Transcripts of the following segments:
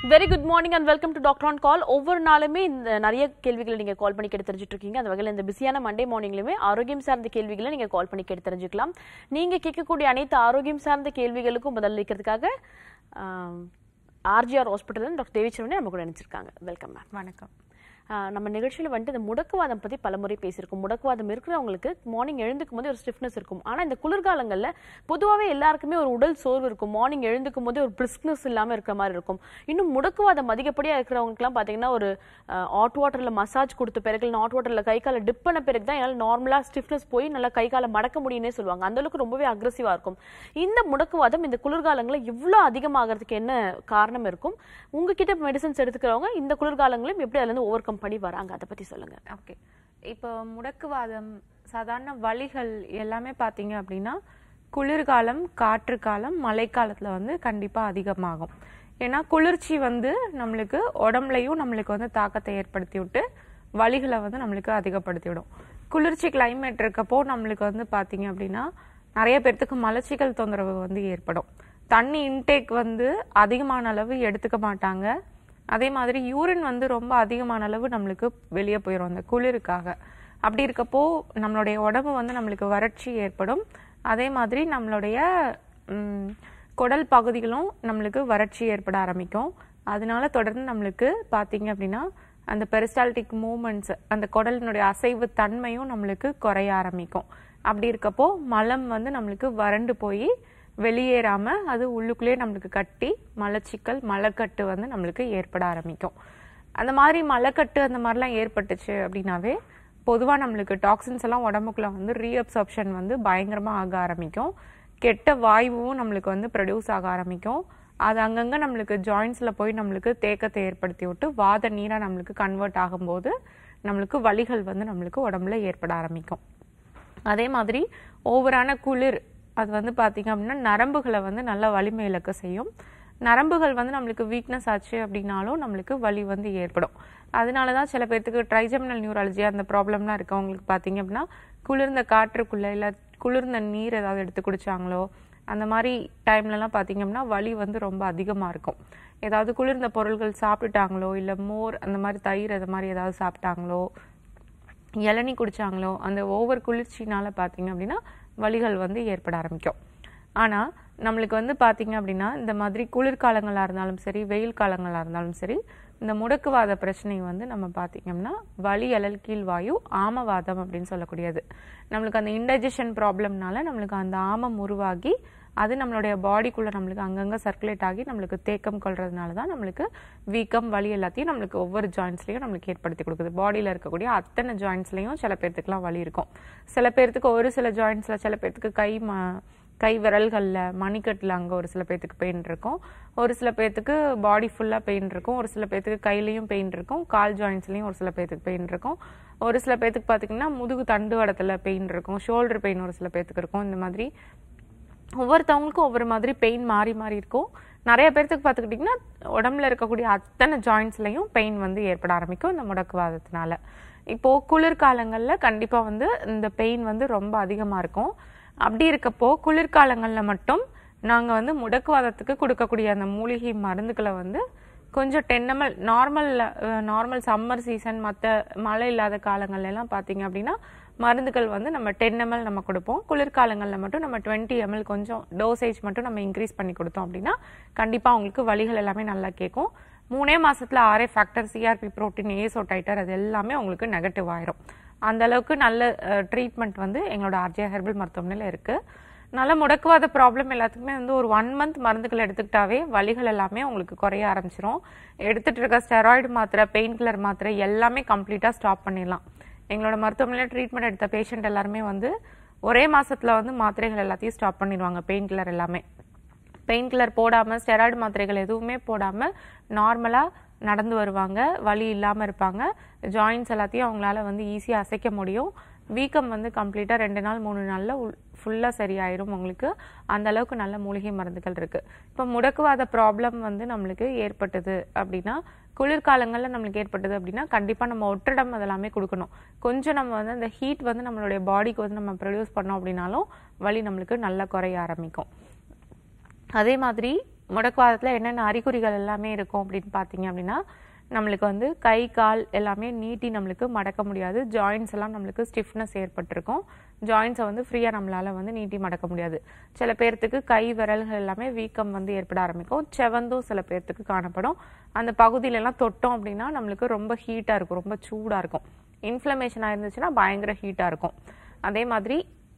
Very good morning and welcome to doctor on call ஒவ்வொரு நாளுமே இந்த நிறைய கேள்விகளை நீங்க கால் பண்ணி கேட்டு தெரிஞ்சுட்டு இருக்கீங்க அந்த வகையில் இந்த பிஸியான மண்டே மார்னிங்லயுமே ஆரோக்கியம் சார்ந்த கேள்விகளை நீங்க கால் பண்ணி கேட்டு தெரிஞ்சுக்கலாம் நீங்க கேட்கக்கூடிய அனைத்து ஆரோக்கியம் சார்ந்த கேள்விகளுக்கும் பதிலளிக்கிறதுக்காக ஆர்ஜிஆர் ஹாஸ்பிட்டல் டாக்டர் தேவிச்சரவனே நம்ம கூட நினைச்சிருக்காங்க வெல்கம் மேம் வணக்கம் ஆஹ் நம்ம நிகழ்ச்சியில் வந்துட்டு இந்த முடக்குவாதம் பற்றி பலமுறை பேசியிருக்கோம் முடக்குவாதம் இருக்கிறவங்களுக்கு மார்னிங் எழுந்துக்கும் போது ஒரு ஸ்டிஃப்னஸ் இருக்கும் ஆனால் இந்த குளிர்காலங்களில் பொதுவாகவே எல்லாருக்குமே ஒரு உடல் சோர்வு இருக்கும் மார்னிங் எழுந்துக்கும் போது ஒரு பிரிஸ்க்னஸ் இல்லாமல் இருக்கிற மாதிரி இருக்கும் இன்னும் முடக்குவாதம் அதிகப்படியாக இருக்கிறவங்களுக்குலாம் பார்த்தீங்கன்னா ஒரு ஹாட் வாட்டரில் மசாஜ் கொடுத்த பிறகு இல்லை ஹாட் வாட்டரில் கை காலை டிப் பண்ண பிறகு தான் என்னால் நார்மலாக ஸ்டிஃப்னஸ் போய் நல்லா கை காலை மடக்க முடியும்னே சொல்லுவாங்க அந்த அளவுக்கு ரொம்பவே அக்ரெசிவாக இருக்கும் இந்த முடக்குவாதம் இந்த குளிர்காலங்களில் இவ்வளோ அதிகமாகிறதுக்கு என்ன காரணம் இருக்கும் உங்ககிட்ட மெடிசன்ஸ் எடுத்துக்கிறவங்க இந்த குளிர்காலங்களும் எப்படி அதுலேருந்து ஓவர் கம் பண்ணி வராங்க அதை பற்றி சொல்லுங்க ஓகே இப்போ முடக்குவாதம் சாதாரண வலிகள் எல்லாமே பார்த்தீங்க அப்படின்னா குளிர்காலம் காற்று காலம் மழைக்காலத்தில் வந்து கண்டிப்பாக அதிகமாகும் ஏன்னா குளிர்ச்சி வந்து நம்மளுக்கு உடம்புலையும் நம்மளுக்கு வந்து தாக்கத்தை ஏற்படுத்தி விட்டு வலிகளை வந்து நம்மளுக்கு அதிகப்படுத்தி விடும் குளிர்ச்சி கிளைமேட் இருக்கப்போ நம்மளுக்கு வந்து பார்த்தீங்க அப்படின்னா நிறைய பேர்த்துக்கு மலச்சிக்கல் தொந்தரவு வந்து ஏற்படும் தண்ணி இன்டேக் வந்து அதிகமான அளவு எடுத்துக்க மாட்டாங்க அதே மாதிரி யூரின் வந்து ரொம்ப அதிகமான அளவு நம்மளுக்கு வெளியே போயிடும் அந்த குளிருக்காக அப்படி இருக்கப்போ நம்மளுடைய உடம்பு வந்து நம்மளுக்கு வறட்சி ஏற்படும் அதே மாதிரி நம்மளுடைய ம், குடல் பகுதிகளும் நம்மளுக்கு வறட்சி ஏற்பட ஆரம்பிக்கும் அதனால தொடர்ந்து நம்மளுக்கு பார்த்தீங்க அப்படின்னா அந்த பெரிஸ்டால்டிக் மூமெண்ட்ஸ் அந்த குடலினுடைய அசைவு தன்மையும் நம்மளுக்கு குறைய ஆரம்பிக்கும் அப்படி இருக்கப்போ மலம் வந்து நம்மளுக்கு வறண்டு போய் வெளியேறாம அது உள்ளுக்குள்ளேயே நம்மளுக்கு கட்டி மலச்சிக்கல் மலக்கட்டு வந்து நம்மளுக்கு ஏற்பட ஆரம்பிக்கும் அந்த மாதிரி மலக்கட்டு அந்த மாதிரிலாம் ஏற்பட்டுச்சு அப்படின்னாவே பொதுவாக நம்மளுக்கு டாக்ஸின்ஸ் எல்லாம் உடம்புக்குள்ள வந்து ரீஅப்சார்ப்ஷன் வந்து பயங்கரமா ஆக ஆரம்பிக்கும் கெட்ட வாயுவும் நம்மளுக்கு வந்து ப்ரொடியூஸ் ஆக ஆரம்பிக்கும் அது அங்கங்க நம்மளுக்கு ஜாயின்ஸ்ல போய் நம்மளுக்கு தேக்கத்தை ஏற்படுத்தி விட்டு வாத நீரா நம்மளுக்கு கன்வெர்ட் ஆகும்போது நம்மளுக்கு வலிகள் வந்து நம்மளுக்கு உடம்புல ஏற்பட ஆரம்பிக்கும் அதே மாதிரி ஓவரான குளிர் அது வந்து பார்த்தீங்க அப்படின்னா நரம்புகளை வந்து நல்லா வலிமை இழக்க செய்யும் நரம்புகள் வந்து நம்மளுக்கு வீக்னஸ் ஆச்சு அப்படின்னாலும் நம்மளுக்கு வலி வந்து ஏற்படும் அதனால தான் சில பேர்த்துக்கு ட்ரைஜெமினல் நியூராலஜி அந்த ப்ராப்ளம்லாம் இருக்கவங்களுக்கு பார்த்தீங்க அப்படின்னா குளிர்ந்த காற்றுக்குள்ள இல்லை குளிர்ந்த நீர் ஏதாவது எடுத்து குடிச்சாங்களோ அந்த மாதிரி டைம்லலாம் பார்த்தீங்க அப்படின்னா வலி வந்து ரொம்ப அதிகமாக இருக்கும் ஏதாவது குளிர்ந்த பொருள்கள் சாப்பிட்டுட்டாங்களோ இல்லை மோர் அந்த மாதிரி தயிர் அது மாதிரி ஏதாவது சாப்பிட்டாங்களோ இளநீ குடிச்சாங்களோ அந்த ஓவர் குளிர்ச்சினால பார்த்தீங்க அப்படின்னா வலிகள் வந்து ஏற்பட ஆரம்பிக்கும் ஆனால் நம்மளுக்கு வந்து பார்த்தீங்க அப்படின்னா இந்த மாதிரி குளிர்காலங்களாக இருந்தாலும் சரி வெயில் காலங்களாக இருந்தாலும் சரி இந்த முடக்குவாத பிரச்சனை வந்து நம்ம பார்த்தீங்கன்னா வலி அழல் கீழ்வாயு ஆமவாதம் அப்படின்னு சொல்லக்கூடியது நம்மளுக்கு அந்த இன்டைஜஷன் ப்ராப்ளம்னால நம்மளுக்கு அந்த ஆமம் உருவாகி அது நம்மளுடைய பாடிக்குள்ள நம்மளுக்கு அங்கங்க சர்க்குலேட் ஆகி நம்மளுக்கு தேக்கம் கொள்றதுனால தான் நம்மளுக்கு வீக்கம் வலி எல்லாத்தையும் நம்மளுக்கு ஒவ்வொரு ஜாயின்ஸ்லையும் நம்மளுக்கு ஏற்படுத்தி கொடுக்குது பாடியில் இருக்கக்கூடிய அத்தனை ஜாயின்ஸ்லையும் சில பேர்த்துக்குலாம் வலி இருக்கும் சில பேர்த்துக்கு ஒரு சில ஜாயின்ஸ்ல சில பேர்த்துக்கு கை ம கை விரல்களில் மணிக்கட்டில் அங்கே ஒரு சில பேர்த்துக்கு பெயின் இருக்கும் ஒரு சில பேர்த்துக்கு பாடி ஃபுல்லாக பெயின் இருக்கும் ஒரு சில பேர்த்துக்கு கையிலையும் பெயின் இருக்கும் கால் ஜாயின்ஸ்லையும் ஒரு சில பேர்த்துக்கு பெயின் இருக்கும் ஒரு சில பேர்த்துக்கு பார்த்தீங்கன்னா முதுகு தண்டுவடத்தில் பெயின் இருக்கும் ஷோல்டர் பெயின் ஒரு சில பேர்த்துக்கு இருக்கும் இந்த மாதிரி ஒவ்வொருத்தவங்களுக்கும் ஒவ்வொரு மாதிரி பெயின் மாறி மாறி இருக்கும் நிறைய பேர்த்துக்கு பார்த்துக்கிட்டிங்கன்னா உடம்புல இருக்கக்கூடிய அத்தனை ஜாயின்ஸ்லையும் பெயின் வந்து ஏற்பட ஆரம்பிக்கும் இந்த முடக்குவாதத்தினால இப்போ குளிர்காலங்களில் கண்டிப்பாக வந்து இந்த பெயின் வந்து ரொம்ப அதிகமாக இருக்கும் அப்படி இருக்கப்போ குளிர்காலங்களில் மட்டும் நாங்கள் வந்து முடக்குவாதத்துக்கு கொடுக்கக்கூடிய அந்த மூலிகை மருந்துகளை வந்து கொஞ்சம் டென்னமல் நார்மல் நார்மல் சம்மர் சீசன் மற்ற மழை இல்லாத காலங்கள்ல எல்லாம் பார்த்தீங்க அப்படின்னா மருந்துகள் வந்து நம்ம டென் எம்எல் நம்ம கொடுப்போம் குளிர்காலங்களில் மட்டும் நம்ம டுவெண்ட்டி எம்எல் கொஞ்சம் டோசேஜ் மட்டும் நம்ம இன்க்ரீஸ் பண்ணி கொடுத்தோம் அப்படின்னா கண்டிப்பாக அவங்களுக்கு வலிகள் எல்லாமே நல்லா கேட்கும் மூணே மாசத்துல RA factor CRP protein ASO titre அது எல்லாமே உங்களுக்கு நெகட்டிவ் ஆயிரும் அந்த அளவுக்கு நல்ல ட்ரீட்மெண்ட் வந்து எங்களோட ஆர்ஜே ஹெர்பல் மருத்துவமனையில் இருக்கு நல்ல முடக்குவாத ப்ராப்ளம் எல்லாத்துக்குமே வந்து ஒரு ஒன் மந்த் மருந்துகள் எடுத்துக்கிட்டாவே வலிகள் எல்லாமே உங்களுக்கு குறைய ஆரம்பிச்சிரும் எடுத்துட்டு இருக்க ஸ்டெராய்டு மாத்திரை பெயின் கில்லர் மாத்திரை எல்லாமே கம்ப்ளீட்டாக ஸ்டாப் பண்ணிடலாம் எங்களோட மருத்துவமனையில் ட்ரீட்மெண்ட் எடுத்த பேஷண்ட் எல்லாருமே வந்து ஒரே மாசத்துல வந்து மாத்திரைகள் எல்லாத்தையும் ஸ்டாப் பண்ணிடுவாங்க பெயின் கில்லர் எல்லாமே பெயின் கில்லர் போடாமல் ஸ்டெராய்டு மாத்திரைகள் எதுவுமே போடாமல் நார்மலாக நடந்து வருவாங்க வலி இல்லாமல் இருப்பாங்க ஜாயின்ஸ் எல்லாத்தையும் அவங்களால வந்து ஈஸியாக அசைக்க முடியும் வீக்கம் வந்து கம்ப்ளீட்டாக ரெண்டு நாள் மூணு நாளில் ஃபுல்லாக சரியாயிரும் உங்களுக்கு அந்த அளவுக்கு நல்ல மூலிகை மருந்துகள் இருக்குது இப்போ முடக்குவாத ப்ராப்ளம் வந்து நம்மளுக்கு ஏற்பட்டது அப்படின்னா குளிர்காலங்களில் நம்மளுக்கு ஏற்பட்டது அப்படின்னா கண்டிப்பாக நம்ம ஒற்றடம் அதெல்லாமே கொடுக்கணும் கொஞ்சம் நம்ம வந்து அந்த ஹீட் வந்து நம்மளுடைய பாடிக்கு வந்து நம்ம ப்ரொடியூஸ் பண்ணோம் அப்படின்னாலும் வலி நம்மளுக்கு நல்லா குறைய ஆரம்பிக்கும் அதே மாதிரி முடக்குவாதத்தில் என்னென்ன அறிகுறிகள் எல்லாமே இருக்கும் அப்படின்னு பார்த்தீங்க அப்படின்னா நம்மளுக்கு வந்து கை கால் எல்லாமே நீட்டி நம்மளுக்கு மடக்க முடியாது ஜாயின்ஸ் எல்லாம் நம்மளுக்கு ஸ்டிஃப்னஸ் ஏற்பட்டிருக்கும் ஜாயின்ஸை வந்து ஃப்ரீயாக நம்மளால வந்து நீட்டி மடக்க முடியாது சில பேர்த்துக்கு கை விரல்கள் எல்லாமே வீக்கம் வந்து ஏற்பட ஆரம்பிக்கும் செவந்தும் சில பேர்த்துக்கு காணப்படும் அந்த பகுதியில எல்லாம் தொட்டோம் அப்படின்னா நம்மளுக்கு ரொம்ப ஹீட்டாக இருக்கும் ரொம்ப சூடாக இருக்கும் இன்ஃப்ளமேஷனாக இருந்துச்சுன்னா பயங்கர ஹீட்டாக இருக்கும் அதே மாதிரி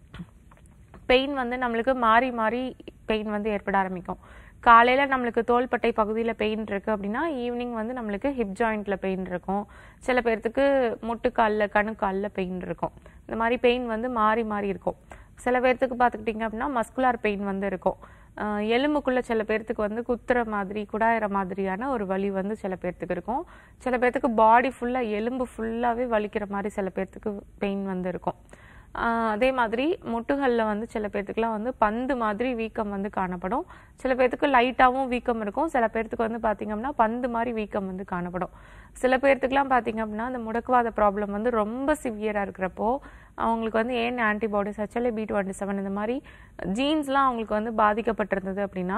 பெயின் வந்து நம்மளுக்கு மாறி மாறி பெயின் வந்து ஏற்பட ஆரம்பிக்கும் காலையில நம்மளுக்கு தோள்பட்டை பகுதியில் பெயின் இருக்கு அப்படின்னா ஈவினிங் வந்து நம்மளுக்கு ஹிப் ஜாயிண்ட்ல பெயின் இருக்கும் சில பேர்த்துக்கு முட்டுக்காலில் கணுக்காலில் பெயின் இருக்கும் இந்த மாதிரி பெயின் வந்து மாறி மாறி இருக்கும் சில பேர்த்துக்கு பார்த்துக்கிட்டிங்க அப்படின்னா மஸ்குலார் பெயின் வந்து இருக்கும் ஆஹ் எலும்புக்குள்ள சில பேர்த்துக்கு வந்து குத்துற மாதிரி குடாயிற மாதிரியான ஒரு வலி வந்து சில பேர்த்துக்கு இருக்கும் சில பேர்த்துக்கு பாடி ஃபுல்லா எலும்பு ஃபுல்லாவே வலிக்கிற மாதிரி சில பேர்த்துக்கு பெயின் வந்து இருக்கும் ஆஹ் அதே மாதிரி முட்டுகளில் வந்து சில பேர்த்துக்குலாம் வந்து பந்து மாதிரி வீக்கம் வந்து காணப்படும் சில பேர்த்துக்கு லைட்டாகவும் வீக்கம் இருக்கும் சில பேர்த்துக்கு வந்து பார்த்தீங்க அப்படின்னா பந்து மாதிரி வீக்கம் வந்து காணப்படும் சில பேர்த்துக்குலாம் பார்த்தீங்க அப்படின்னா அந்த முடக்குவாத ப்ராப்ளம் வந்து ரொம்ப சிவியராக இருக்கிறப்போ அவங்களுக்கு வந்து ஏன் antibodies HLA B twenty seven இந்த மாதிரி ஜீன்ஸ்லாம் அவங்களுக்கு வந்து பாதிக்கப்பட்டிருந்தது அப்படின்னா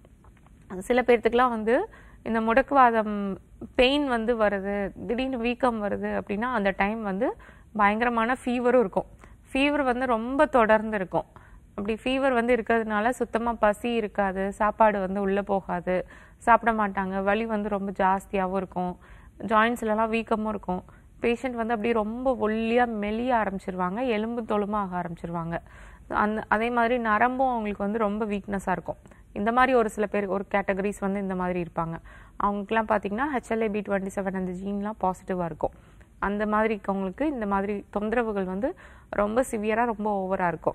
சில பேர்த்துக்குலாம் வந்து இந்த முடக்குவாதம் பெயின் வந்து வருது திடீர்னு வீக்கம் வருது அப்படின்னா அந்த டைம் வந்து பயங்கரமான ஃபீவரும் இருக்கும் ஃபீவர் வந்து ரொம்ப தொடர்ந்து இருக்கும் அப்படி ஃபீவர் வந்து இருக்கிறதுனால சுத்தமாக பசி இருக்காது சாப்பாடு வந்து உள்ளே போகாது சாப்பிட மாட்டாங்க வலி வந்து ரொம்ப ஜாஸ்தியாகவும் இருக்கும் ஜாயின்ஸ்லலாம் வீக்கமும் இருக்கும் பேஷண்ட் வந்து அப்படியே ரொம்ப ஒல்லியாக மெலிய ஆரம்பிச்சிருவாங்க எலும்பு தோலுமா ஆக ஆரம்பிச்சிருவாங்க அந்த அதே மாதிரி நரம்பும் அவங்களுக்கு வந்து ரொம்ப வீக்னஸாக இருக்கும் இந்த மாதிரி ஒரு சில பேர் ஒரு கேட்டகரிஸ் வந்து இந்த மாதிரி இருப்பாங்க அவங்களுக்குலாம் பார்த்தீங்கன்னா ஹெச்எல்ஏ பி டுவெண்ட்டி செவன் அந்த ஜீன்லாம் பாசிட்டிவாக இருக்கும் அந்த மாதிரி இருக்கவங்களுக்கு இந்த மாதிரி தொந்தரவுகள் வந்து ரொம்ப சிவியராக ரொம்ப ஓவராக இருக்கும்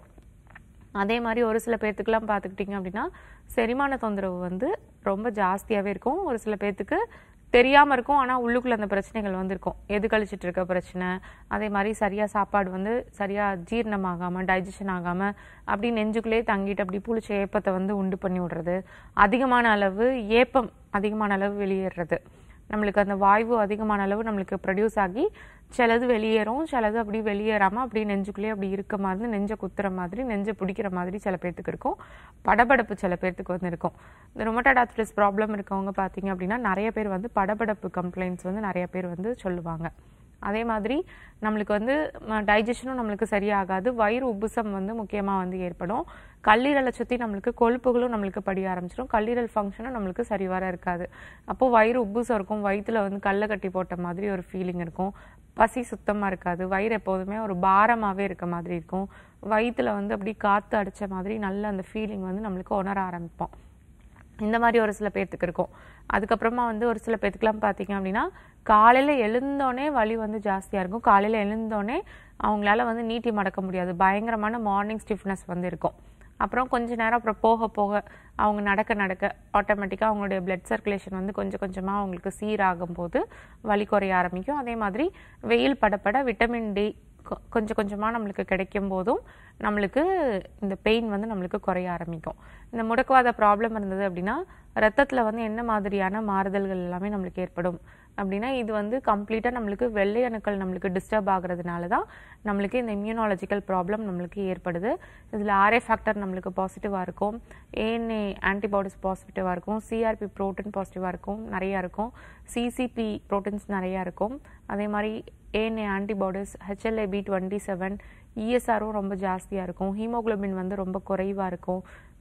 அதே மாதிரி ஒரு சில பேர்த்துக்குலாம் பார்த்துக்கிட்டிங்க அப்படின்னா செரிமான தொந்தரவு வந்து ரொம்ப ஜாஸ்தியாகவே இருக்கும் ஒரு சில பேர்த்துக்கு தெரியாமல் இருக்கும் ஆனால் உள்ளுக்குள்ள அந்த பிரச்சனைகள் வந்து இருக்கும் எது கழிச்சிட்டு இருக்க பிரச்சனை அதே மாதிரி சரியாக சாப்பாடு வந்து சரியாக ஜீரணமாகாமல் டைஜஷன் ஆகாமல் அப்படி நெஞ்சுக்குள்ளே தங்கிட்டு அப்படி புளிச்ச ஏப்பத்தை வந்து உண்டு பண்ணி விடுறது அதிகமான அளவு ஏப்பம் அதிகமான அளவு வெளியேறது நம்மளுக்கு அந்த வாய்வு அதிகமான அளவு நம்மளுக்கு ப்ரொடியூஸ் ஆகி சிலது வெளியேறும் சிலது அப்படி வெளியேறாமல் அப்படி நெஞ்சுக்குள்ளேயே அப்படி இருக்க மாதிரி நெஞ்சை குத்துற மாதிரி நெஞ்சை பிடிக்கிற மாதிரி சில பேர்த்துக்கு இருக்கும் படபடப்பு சில பேர்த்துக்கு வந்து இருக்கும் இந்த ரொமட்டாட் ஆர்த்ரைட்டிஸ் ப்ராப்ளம் இருக்கவங்க பார்த்தீங்க அப்படின்னா நிறைய பேர் வந்து படபடப்பு கம்ப்ளைண்ட்ஸ் வந்து நிறைய பேர் வந்து சொல்லுவாங்க அதே மாதிரி நம்மளுக்கு வந்து டைஜஷனும் நம்மளுக்கு சரியாகாது வயிறு உப்புசம் வந்து முக்கியமாக வந்து ஏற்படும் கல்லீரலை சுற்றி நம்மளுக்கு கொழுப்புகளும் நம்மளுக்கு படிய ஆரம்பிச்சிடும் கல்லீரல் ஃபங்க்ஷனும் நம்மளுக்கு சரிவர இருக்காது அப்போது வயிறு உப்புசம் இருக்கும் வயிற்றுல வந்து கல்லை கட்டி போட்ட மாதிரி ஒரு ஃபீலிங் இருக்கும் பசி சுத்தமாக இருக்காது வயிறு எப்போதுமே ஒரு பாரமாகவே இருக்க மாதிரி இருக்கும் வயிற்றுல வந்து அப்படி காற்று அடிச்ச மாதிரி நல்ல அந்த ஃபீலிங் வந்து நம்மளுக்கு உணர ஆரம்பிப்போம் இந்த மாதிரி ஒரு சில பேர்த்துக்கு இருக்கும் அதுக்கப்புறமா வந்து ஒரு சில பேர்த்துக்குலாம் பார்த்தீங்க அப்படின்னா காலையில் எழுந்தோடனே வலி வந்து ஜாஸ்தியாக இருக்கும் காலையில் எழுந்தோடனே அவங்களால வந்து நீட்டி மடக்க முடியாது பயங்கரமான மார்னிங் ஸ்டிஃப்னஸ் வந்து இருக்கும் அப்புறம் கொஞ்ச நேரம் அப்புறம் போக போக அவங்க நடக்க நடக்க ஆட்டோமேட்டிக்காக அவங்களுடைய பிளட் சர்க்குலேஷன் வந்து கொஞ்சம் கொஞ்சமாக அவங்களுக்கு சீராகும் போது வலி குறைய ஆரம்பிக்கும் அதே மாதிரி வெயில் படப்பட விட்டமின் டி கொ- கொஞ்சம் கொஞ்சமாக நம்மளுக்கு கிடைக்கும் போதும் நம்மளுக்கு இந்த பெயின் வந்து நம்மளுக்கு குறைய ஆரம்பிக்கும் இந்த முடக்குவாத ப்ராப்ளம் இருந்தது அப்படின்னா ரத்தத்தில் வந்து என்ன மாதிரியான மாறுதல்கள் எல்லாமே நம்மளுக்கு ஏற்படும் அப்படின்னா இது வந்து கம்ப்ளீட்டாக நம்மளுக்கு வெள்ளை அணுக்கள் நம்மளுக்கு டிஸ்டர்ப் ஆகுறதுனால தான் நம்மளுக்கு இந்த இம்யூனாலஜிக்கல் ப்ராப்ளம் நம்மளுக்கு ஏற்படுது இதில் ஆர்ஏ ஃபேக்டர் நம்மளுக்கு பாசிட்டிவாக இருக்கும் ஏஎன்ஏ ஆன்டிபாடிஸ் பாசிட்டிவாக இருக்கும் சிஆர்பி ப்ரோட்டீன் பாசிட்டிவாக இருக்கும் நிறையா இருக்கும் சிசிபி ப்ரோட்டீன்ஸ் நிறையா இருக்கும் அதே மாதிரி ANA antibodies HLA B twenty seven இஎஸ்ஆரும் ரொம்ப ஜாஸ்தியாக இருக்கும் ஹீமோகுளோபின் வந்து ரொம்ப குறைவாக இருக்கும்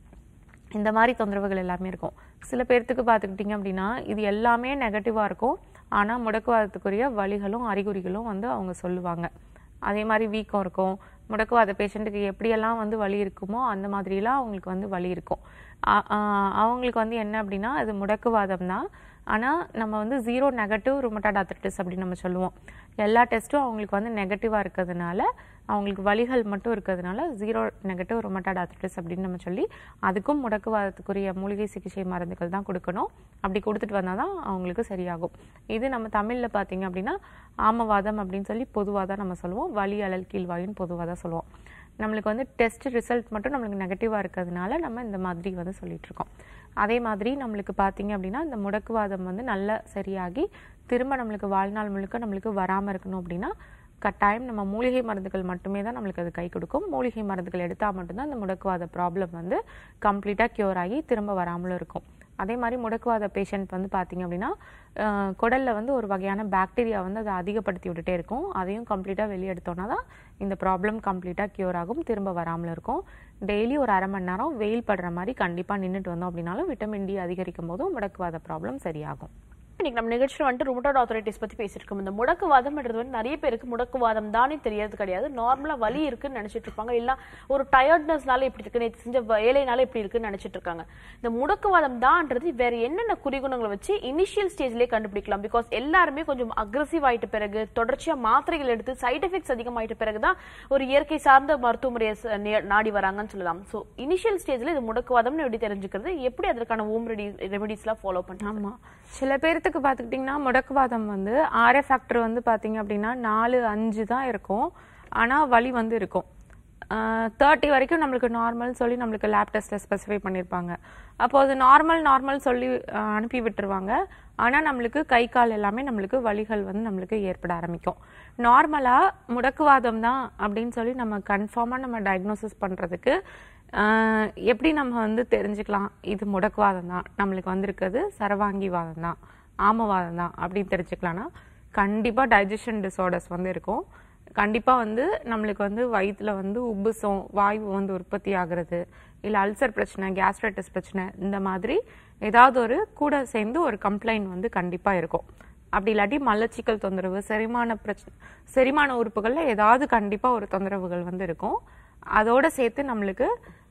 இந்த மாதிரி தொந்தரவுகள் எல்லாமே இருக்கும் சில பேர்த்துக்கு பார்த்துக்கிட்டிங்க அப்படின்னா இது எல்லாமே நெகட்டிவாக இருக்கும் ஆனால் முடக்குவாதத்துக்குரிய வலிகளும் அறிகுறிகளும் வந்து அவங்க சொல்லுவாங்க அதே மாதிரி வீக்கம் இருக்கும் முடக்குவாத பேஷண்ட்டுக்கு எப்படியெல்லாம் வந்து வலி இருக்குமோ அந்த மாதிரிலாம் அவங்களுக்கு வந்து வலி இருக்கும் ஆ- ஆ, அவங்களுக்கு வந்து என்ன அப்படின்னா அது முடக்குவாதம் தான் ஆனால் நம்ம வந்து ஜீரோ நெகட்டிவ் ருமட்டாட் ஆர்த்ரைட்டிஸ் அப்படின்னு நம்ம சொல்லுவோம் எல்லா டெஸ்ட்டும் அவங்களுக்கு வந்து நெகட்டிவாக இருக்கிறதுனால அவங்களுக்கு வலிகள் மட்டும் இருக்கிறதுனால ஜீரோ நெகட்டிவ் ருமட்டாட் ஆர்த்ரைட்டிஸ் அப்படின்னு நம்ம சொல்லி அதுக்கும் முடக்குவாதத்துக்குரிய மூலிகை சிகிச்சை மருந்துகள் தான் கொடுக்கணும் அப்படி கொடுத்துட்டு வந்தால் தான் அவங்களுக்கு சரியாகும் இது நம்ம தமிழில் பார்த்தீங்க அப்படின்னா ஆமவாதம் அப்படின்னு சொல்லி பொதுவாக தான் நம்ம சொல்லுவோம் வலி அழல் கீழ்வாயின்னு பொதுவாக தான் சொல்லுவோம் நம்மளுக்கு வந்து டெஸ்ட் ரிசல்ட் மட்டும் நம்மளுக்கு நெகட்டிவாக இருக்கிறதுனால நம்ம இந்த மாதிரி வந்து சொல்லிட்டு இருக்கோம் அதே மாதிரி நம்மளுக்கு பார்த்தீங்க அப்படின்னா இந்த முடக்குவாதம் வந்து நல்லா சரியாகி திரும்ப நம்மளுக்கு வாழ்நாள் முழுக்க நம்மளுக்கு வராமல் இருக்கணும் அப்படின்னா கட்டாயம் நம்ம மூலிகை மருந்துகள் மட்டுமே தான் நம்மளுக்கு அது கை கொடுக்கும் மூலிகை மருந்துகள் எடுத்தால் மட்டும்தான் இந்த முடக்குவாத ப்ராப்ளம் வந்து கம்ப்ளீட்டாக க்யூர் ஆகி திரும்ப வராமலும் இருக்கும் அதே மாதிரி முடக்குவாத பேஷண்ட் வந்து பார்த்தீங்க அப்படின்னா அஹ், குடல்ல வந்து ஒரு வகையான பாக்டீரியா வந்து அதை அதிகப்படுத்தி விட்டுட்டே இருக்கும் அதையும் கம்ப்ளீட்டாக வெளியெடுத்தோன்னா தான் இந்த ப்ராப்ளம் கம்ப்ளீட்டாக க்யூர் ஆகும் திரும்ப வராமல் இருக்கும் டெய்லி ஒரு அரை மணி நேரம் வெயில் படுற மாதிரி கண்டிப்பாக நின்றுட்டு வந்தோம் அப்படின்னாலும் விட்டமின் டி அதிகரிக்கும் போதும் முடக்குவாத ப்ராப்ளம் சரியாகும் இன்னைக்கு நம்ம நிகழ்ச்சியில் வந்துட்டு ருமட்டாய்டு ஆத்தரைட்டிஸ் பத்தி பேசியிருக்கோம் இந்த முடக்குவாதம்ன்றது வந்து நிறைய பேருக்கு முடக்குவாதம் தானே தெரியறது கிடையாது நார்மலா வலி இருக்குன்னு நினைச்சிட்டு இருப்பாங்க இல்ல ஒரு டயர்ட்னஸ்னால இப்படி இருக்கு நேற்று செஞ்ச வேலைனால இப்படி இருக்குன்னு நினைச்சிட்டு இருக்காங்க இந்த முடக்குவாதம் தான்ன்றது வேற என்னென்ன குறிகுணங்களை வச்சு இனிஷியல் ஸ்டேஜ்லயே கண்டுபிடிக்கலாம் பிகாஸ் எல்லாருமே கொஞ்சம் அக்ரஸிவ் ஆயிட்ட பிறகு தொடர்ச்சியா மாத்திரைகள் எடுத்து சைடு எஃபெக்ட்ஸ் அதிகமாயிட்ட பிறகுதான் ஒரு இயற்கை சார்ந்த மருத்துவ முறையை ச- நே- நாடி வராங்கன்னு சொல்லலாம் சோ இனிஷியல் ஸ்டேஜ்ல இது முடக்குவாதம்னு எப்படி தெரிஞ்சுக்கிறது எப்படி அதற்கான ஹோம் ரெடி ரெமெடிஸ்லாம் ஃபாலோ பண்ணலாம் ஆமா சில பேர்த்துக்கு பார்த்துக்கிட்டிங்கன்னா முடக்குவாதம் வந்து ஆர்ஏ ஃபேக்டர் வந்து பார்த்தீங்க அப்படின்னா நாலு அஞ்சு தான் இருக்கும் ஆனா வலி வந்து இருக்கும் தேர்ட்டி வரைக்கும் நம்மளுக்கு நார்மல் சொல்லி நம்மளுக்கு லேப் டெஸ்ட்டில் ஸ்பெசிஃபை பண்ணியிருப்பாங்க அப்போ அது நார்மல் நார்மல் சொல்லி அஹ், அனுப்பி விட்டுருவாங்க ஆனா நம்மளுக்கு கை கால் எல்லாமே நம்மளுக்கு வலிகள் வந்து நம்மளுக்கு ஏற்பட ஆரம்பிக்கும் நார்மலா முடக்குவாதம் தான் அப்படின்னு சொல்லி நம்ம கன்ஃபார்மாக நம்ம டயக்னோசிஸ் பண்றதுக்கு ஆஹ் எப்படி நம்ம வந்து தெரிஞ்சுக்கலாம் இது முடக்குவாதம் தான் நம்மளுக்கு வந்திருக்கிறது சரவாங்கிவாதம் தான் ஆமவாதம் தான் அப்படின்னு தெரிஞ்சுக்கலாம்னா கண்டிப்பாக டைஜஷன் டிஸார்டர்ஸ் வந்து இருக்கும் கண்டிப்பாக வந்து நம்மளுக்கு வந்து வயிற்றுல வந்து உப்புசம் வாயு வந்து உற்பத்தி ஆகுறது இல்லை அல்சர் பிரச்சனை கேஸ்ட்ரைட்டிஸ் பிரச்சனை இந்த மாதிரி ஏதாவது ஒரு கூட சேர்ந்து ஒரு கம்ப்ளைண்ட் வந்து கண்டிப்பாக இருக்கும் அப்படி இல்லாட்டி மலச்சிக்கல் தொந்தரவு செரிமான பிரச்சனை செரிமான உறுப்புகள்ல ஏதாவது கண்டிப்பா ஒரு தொந்தரவுகள் வந்து இருக்கும் அதோட சேர்த்து நம்மளுக்கு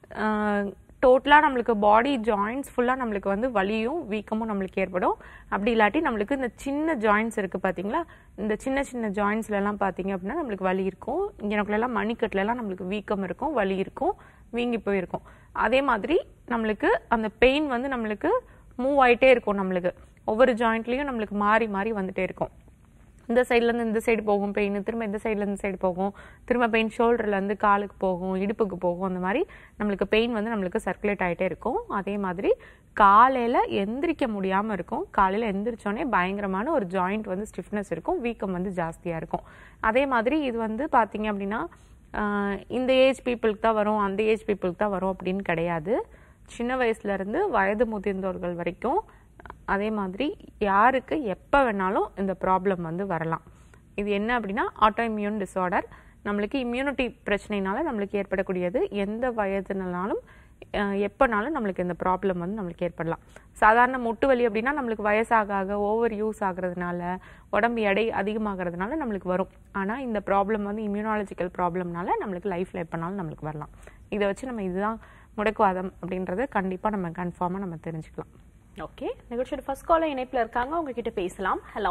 டோட்டலாக நம்மளுக்கு பாடி ஜாயின்ஸ் ஃபுல்லாக நம்மளுக்கு வந்து வலியும் வீக்கமும் நம்மளுக்கு ஏற்படும் அப்படி இல்லாட்டி நம்மளுக்கு இந்த சின்ன ஜாயின்ஸ் இருக்கு பாத்தீங்களா இந்த சின்ன சின்ன ஜாயின்ஸ்ல எல்லாம் பார்த்தீங்க அப்படின்னா நம்மளுக்கு வலி இருக்கும் இங்கனக்குள்ளெல்லாம் மணிக்கட்டுல எல்லாம் நம்மளுக்கு வீக்கம் இருக்கும் வலி இருக்கும் வீங்கி போயிருக்கும் அதே மாதிரி நம்மளுக்கு அந்த பெயின் வந்து நம்மளுக்கு மூவ் ஆயிட்டே இருக்கும் நம்மளுக்கு ஒவ்வொரு ஜாயிண்ட்லயும் நம்மளுக்கு மாறி மாறி வந்துட்டே இருக்கும் இந்த சைடுல இருந்து இந்த சைடு போகும் பெயின் திரும்ப இந்த சைடுல இருந்து சைடு போகும் திரும்ப பெயின் ஷோல்டர்ல இருந்து காலுக்கு போகும் இடுப்புக்கு போகும் அந்த மாதிரி நம்மளுக்கு பெயின் வந்து நம்மளுக்கு சர்க்குலேட் ஆயிட்டே இருக்கும் அதே மாதிரி காலையில எந்திரிக்க முடியாம இருக்கும் காலையில எந்திரிச்சோடனே பயங்கரமான ஒரு ஜாயிண்ட் வந்து ஸ்டிஃப்னஸ் இருக்கும் வீக்கம் வந்து ஜாஸ்தியா இருக்கும் அதே மாதிரி இது வந்து பாத்தீங்க அப்படின்னா ஆஹ் இந்த ஏஜ் பீப்புளுக்கு தான் வரும் அந்த ஏஜ் பீப்புளுக்கு தான் வரும் அப்படின்னு கிடையாது சின்ன வயசுல இருந்து வயது முதிர்ந்தோர்கள் வரைக்கும் அதே மாதிரி யாருக்கு எப்போ வேணாலும் இந்த ப்ராப்ளம் வந்து வரலாம் இது என்ன அப்படின்னா ஆட்டோ இம்யூன் டிஸார்டர் நம்மளுக்கு இம்யூனிட்டி பிரச்சனைனால நம்மளுக்கு ஏற்படக்கூடியது எந்த வயதுனாலும் அஹ், எப்பனாலும் நம்மளுக்கு இந்த ப்ராப்ளம் வந்து நம்மளுக்கு ஏற்படலாம் சாதாரண முட்டு வலி அப்படின்னா நம்மளுக்கு வயசாக ஆக ஓவர் யூஸ் ஆகுறதுனால உடம்பு எடை அதிகமாகிறதுனால நம்மளுக்கு வரும் ஆனால் இந்த ப்ராப்ளம் வந்து இம்யூனாலஜிக்கல் ப்ராப்ளம்னால நம்மளுக்கு லைஃப்ல எப்பனாலும் நம்மளுக்கு வரலாம் இதை வச்சு நம்ம இதுதான் முடக்குவாதம் அப்படின்றத கண்டிப்பாக நம்ம கன்ஃபார்மாக நம்ம தெரிஞ்சுக்கலாம் ஓகே நிகழ்ச்சியோட ஃபர்ஸ்ட் காலர் இணைப்புல இருக்காங்க உங்ககிட்ட பேசலாம் ஹலோ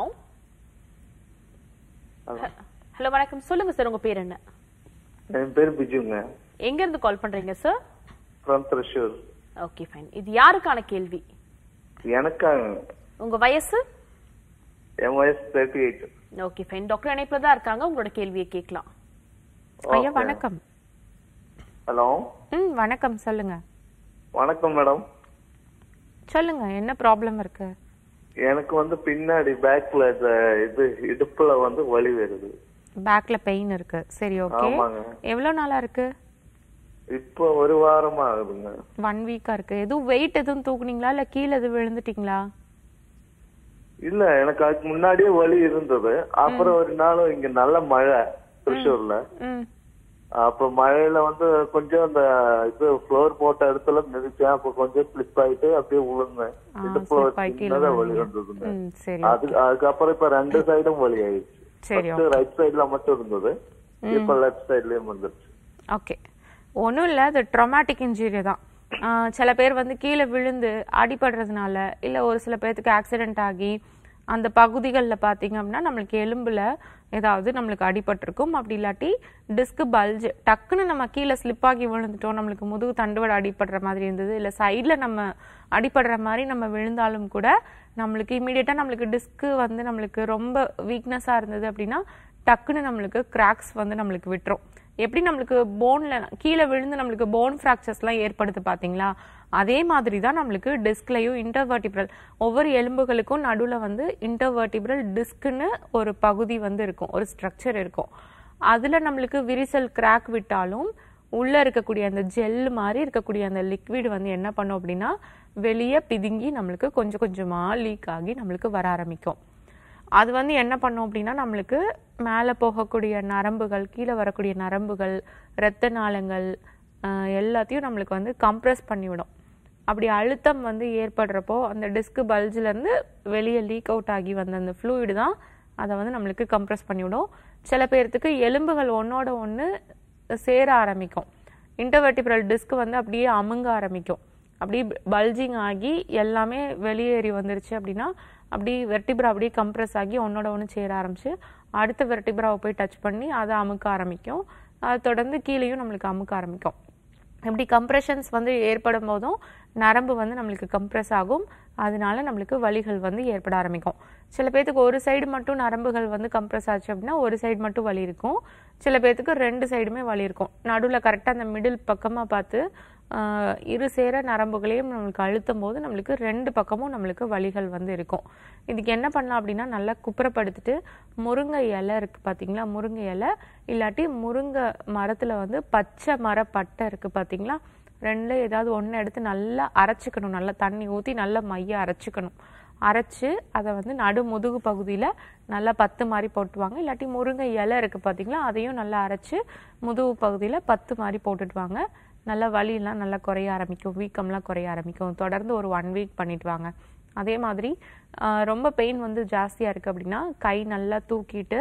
ஹலோ வணக்கம் சொல்லுங்க சார் உங்க பேர் என்ன என் பேர் பிஜுங்க எங்க இருந்து கால் பண்றீங்க sir from Thrissur okay fine இது யாருக்கான கேள்வி எனக்காங்க உங்க வயசு என் வயசு thirty eight okay fine doctor இணைப்புல தான் இருக்காங்க உங்களோட கேள்வியை கேட்கலாம் ஐயா வணக்கம் ஹலோ ம் வணக்கம் சொல்லுங்க வணக்கம் மேடம் சொல்லுங்க என்ன ப்ராப்ளம் இருக்கு எனக்கு வந்து பின்னாடி பேக்ல இது இடுப்புல வந்து வலி வருது பேக்ல பெயின் இருக்கு சரி ஓகே ஆமாங்க எவ்வளவு நாளா இருக்கு இப்போ ஒரு வாரமா ஆகுதுங்க ஒன் வீக்கா இருக்கு எதுவும் வெயிட் எதுவும் தூக்குனீங்களா இல்ல கீழே எதுவும் விழுந்துட்டீங்களா இல்ல எனக்கு அதுக்கு முன்னாடியே வலி இருந்தது அப்புறம் ஒரு நாள் இங்க நல்ல மழை திருச்சூர்ல ம் அப்ப மழையில வந்து கொஞ்சம் அந்த இது ஃப்ளோர் போட்ட இடத்துல மிதிச்சேன் அப்ப கொஞ்சம் ஸ்லிப் ஆயிட்டு அப்படியே விழுந்தேன் ஆ, இடுப்புல slip ஆகி கீழே சின்னதா வலி விழுந்தீங்க. வந்ததுங்க ம் சரி அது அதுக்கப்புறம் இப்ப ரெண்டு சைடும் வலி ஆயிடுச்சு சரி ரைட் சைடுல மட்டும் இருந்தது இப்ப லெஃப்ட் சைட்லயும் வந்துருச்சு ஓகே ஒன்றும் இல்லை அது ட்ராமாட்டிக் இன்ஜுரி தான் ஆஹ் சில பேர் வந்து கீழே விழுந்து அடிபடுறதுனால இல்லை ஒரு சில பேர்த்துக்கு ஆக்சிடென்ட் ஆகி அந்த பகுதிகளில் பார்த்தீங்க அப்படின்னா நம்மளுக்கு எலும்புல ஏதாவது நம்மளுக்கு அடிபட்டிருக்கும் அப்படி இல்லாட்டி டிஸ்க் பல்ஜ் டக்குன்னு நம்ம கீழே ஸ்லிப் ஆகி விழுந்துட்டோம் நம்மளுக்கு முதுகு தண்டுவடை அடிபடுற மாதிரி இருந்தது இல்லை சைடில் நம்ம அடிபடுற மாதிரி நம்ம விழுந்தாலும் கூட நம்மளுக்கு இமீடியட்டாக நம்மளுக்கு டிஸ்க்கு வந்து நம்மளுக்கு ரொம்ப வீக்னஸாக இருந்தது அப்படின்னா டக்குன்னு நம்மளுக்கு கிராக்ஸ் வந்து நம்மளுக்கு விட்டுரும் எப்படி நம்மளுக்கு போன்ல கீழே விழுந்து நம்மளுக்கு போன் ஃப்ராக்சர்ஸ்லாம் ஏற்படுது பாத்தீங்களா அதே மாதிரி தான் நம்மளுக்கு டிஸ்க்லையும் இன்டர்வர்டிபிரல் ஒவ்வொரு எலும்புகளுக்கும் நடுவுல வந்து இன்டர்வர்டிபிரல் டிஸ்க்னு ஒரு பகுதி வந்து இருக்கும் ஒரு ஸ்ட்ரக்சர் இருக்கும் அதுல நம்மளுக்கு விரிசல் கிராக் விட்டாலும் உள்ள இருக்கக்கூடிய அந்த ஜெல் மாதிரி இருக்கக்கூடிய அந்த லிக்விட் வந்து என்ன பண்ணும் அப்படின்னா வெளியே பிதுங்கி நம்மளுக்கு கொஞ்சம் கொஞ்சமா லீக் ஆகி நம்மளுக்கு வர ஆரம்பிக்கும் அது வந்து என்ன பண்ணும் அப்படின்னா நம்மளுக்கு மேலே போகக்கூடிய நரம்புகள் கீழே வரக்கூடிய நரம்புகள் இரத்த நாளங்கள் ஆஹ் எல்லாத்தையும் நம்மளுக்கு வந்து கம்ப்ரெஸ் பண்ணிவிடும் அப்படி அழுத்தம் வந்து ஏற்படுறப்போ அந்த டிஸ்க் இருந்து வெளியே லீக் அவுட் ஆகி வந்த அந்த ஃப்ளூயிடு தான் அதை வந்து நம்மளுக்கு கம்ப்ரெஸ் பண்ணிவிடும் சில பேர்த்துக்கு எலும்புகள் ஒன்னோட ஒன்று சேர ஆரம்பிக்கும் இன்டர்வெர்டிபிரல் டிஸ்க் வந்து அப்படியே அமுங்க ஆரம்பிக்கும் அப்படியே பல்ஜிங் ஆகி எல்லாமே வெளியேறி வந்துருச்சு அப்படின்னா அப்படி வெர்டிப்ரா அப்படியே கம்ப்ரெஸ் ஆகி ஒன்னோட ஒன்று சேர ஆரம்பிச்சு அடுத்த வெர்டிப்ராவை போய் டச் பண்ணி அதை அமுக்க ஆரம்பிக்கும் அது தொடர்ந்து கீழேயும் நம்மளுக்கு அமுக்க ஆரம்பிக்கும் இப்படி கம்ப்ரெஷன்ஸ் வந்து ஏற்படும் போதும் நரம்பு வந்து நம்மளுக்கு கம்ப்ரெஸ் ஆகும் அதனால நம்மளுக்கு வலிகள் வந்து ஏற்பட ஆரம்பிக்கும் சில பேர்த்துக்கு ஒரு சைடு மட்டும் நரம்புகள் வந்து கம்ப்ரெஸ் ஆச்சு அப்படின்னா ஒரு சைடு மட்டும் வலி இருக்கும் சில பேர்த்துக்கு ரெண்டு சைடுமே வலி இருக்கும் நடுவில் கரெக்டாக அந்த மிடில் பக்கமாக பார்த்து ஆஹ், இரு சேர நரம்புகளையும் நம்மளுக்கு அழுத்தும் போது நம்மளுக்கு ரெண்டு பக்கமும் நம்மளுக்கு வலிகள் வந்து இருக்கும் இதுக்கு என்ன பண்ணலாம் அப்படின்னா நல்லா குப்புறப்படுத்திட்டு முருங்கை இலை இருக்கு பார்த்தீங்களா முருங்கை இலை இல்லாட்டி முருங்கை மரத்தில் வந்து பச்சை மர பட்டை இருக்கு பார்த்தீங்களா ரெண்டுல ஏதாவது ஒன்று எடுத்து நல்லா அரைச்சிக்கணும் நல்லா தண்ணி ஊற்றி நல்லா மைய அரைச்சிக்கணும் அரைச்சு அதை வந்து நடு முதுகு பகுதியில் நல்லா பத்து மாதிரி போட்டுவாங்க இல்லாட்டி முருங்கை இலை இருக்கு பார்த்தீங்களா அதையும் நல்லா அரைச்சு முதுகு பகுதியில் பத்து மாதிரி போட்டுட்டு வாங்க நல்லா வலியெல்லாம் நல்லா குறைய ஆரம்பிக்கும் வீக்கம்லாம் குறைய ஆரம்பிக்கும் தொடர்ந்து ஒரு ஒன் வீக் பண்ணிட்டு வாங்க அதே மாதிரி ஆஹ், ரொம்ப பெயின் வந்து ஜாஸ்தியாக இருக்குது அப்படின்னா கை நல்லா தூக்கிட்டு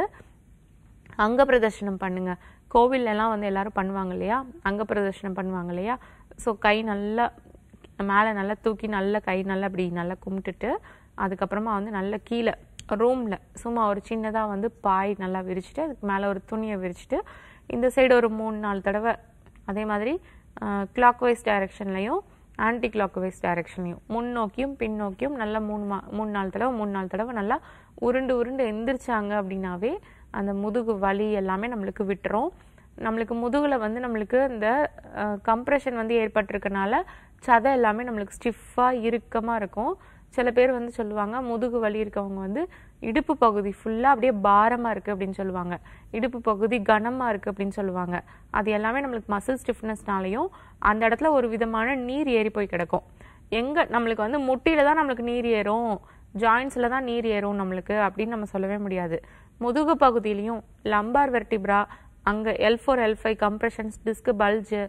அங்க பிரதர்ஷனம் பண்ணுங்க கோவில்ல எல்லாம் வந்து எல்லாரும் பண்ணுவாங்க இல்லையா அங்க பிரதர்ஷனம் பண்ணுவாங்க இல்லையா ஸோ கை நல்லா மேலே நல்லா தூக்கி நல்லா கை நல்லா அப்படி நல்லா கும்பிட்டுட்டு அதுக்கப்புறமா வந்து நல்லா கீழே ரூமில் சும்மா ஒரு சின்னதாக வந்து பாய் நல்லா விரிச்சிட்டு அதுக்கு மேலே ஒரு துணியை விரிச்சிட்டு இந்த சைடு ஒரு மூணு நாலு தடவை அதே மாதிரி கிளாக் வைஸ் டைரக்ஷன்லையும் ஆன்டி கிளாக் வைஸ் டைரக்ஷன்லையும் முன்னோக்கியும் பின்னோக்கியும் நல்லா மூணு மா மூணு நாலு தடவை மூணு நாலு தடவை நல்லா உருண்டு உருண்டு எந்திரிச்சாங்க அப்படின்னாவே அந்த முதுகு வலி எல்லாமே நம்மளுக்கு விட்டுரும் நம்மளுக்கு முதுகுல வந்து நம்மளுக்கு இந்த கம்ப்ரெஷன் வந்து ஏற்பட்டிருக்கனால சதை எல்லாமே நம்மளுக்கு ஸ்டிஃபாக இறுக்கமாக இருக்கும் சில பேர் வந்து சொல்லுவாங்க முதுகு வலி இருக்கவங்க வந்து இடுப்பு பகுதி ஃபுல்லாக அப்படியே பாரமாக இருக்குது அப்படின்னு சொல்லுவாங்க இடுப்பு பகுதி கனமாக இருக்குது அப்படின்னு சொல்லுவாங்க அது எல்லாமே நம்மளுக்கு மசில் ஸ்டிஃப்னஸ்னாலையும் அந்த இடத்துல ஒரு விதமான நீர் ஏறி போய் கிடக்கும் எங்க நம்மளுக்கு வந்து முட்டியில தான் நம்மளுக்கு நீர் ஏறும் ஜாயின்ஸ்ல தான் நீர் ஏறும் நம்மளுக்கு அப்படின்னு நம்ம சொல்லவே முடியாது முதுகு பகுதியிலையும் லம்பார் வெர்டிப்ரா அங்க L four L five compressions disc bulge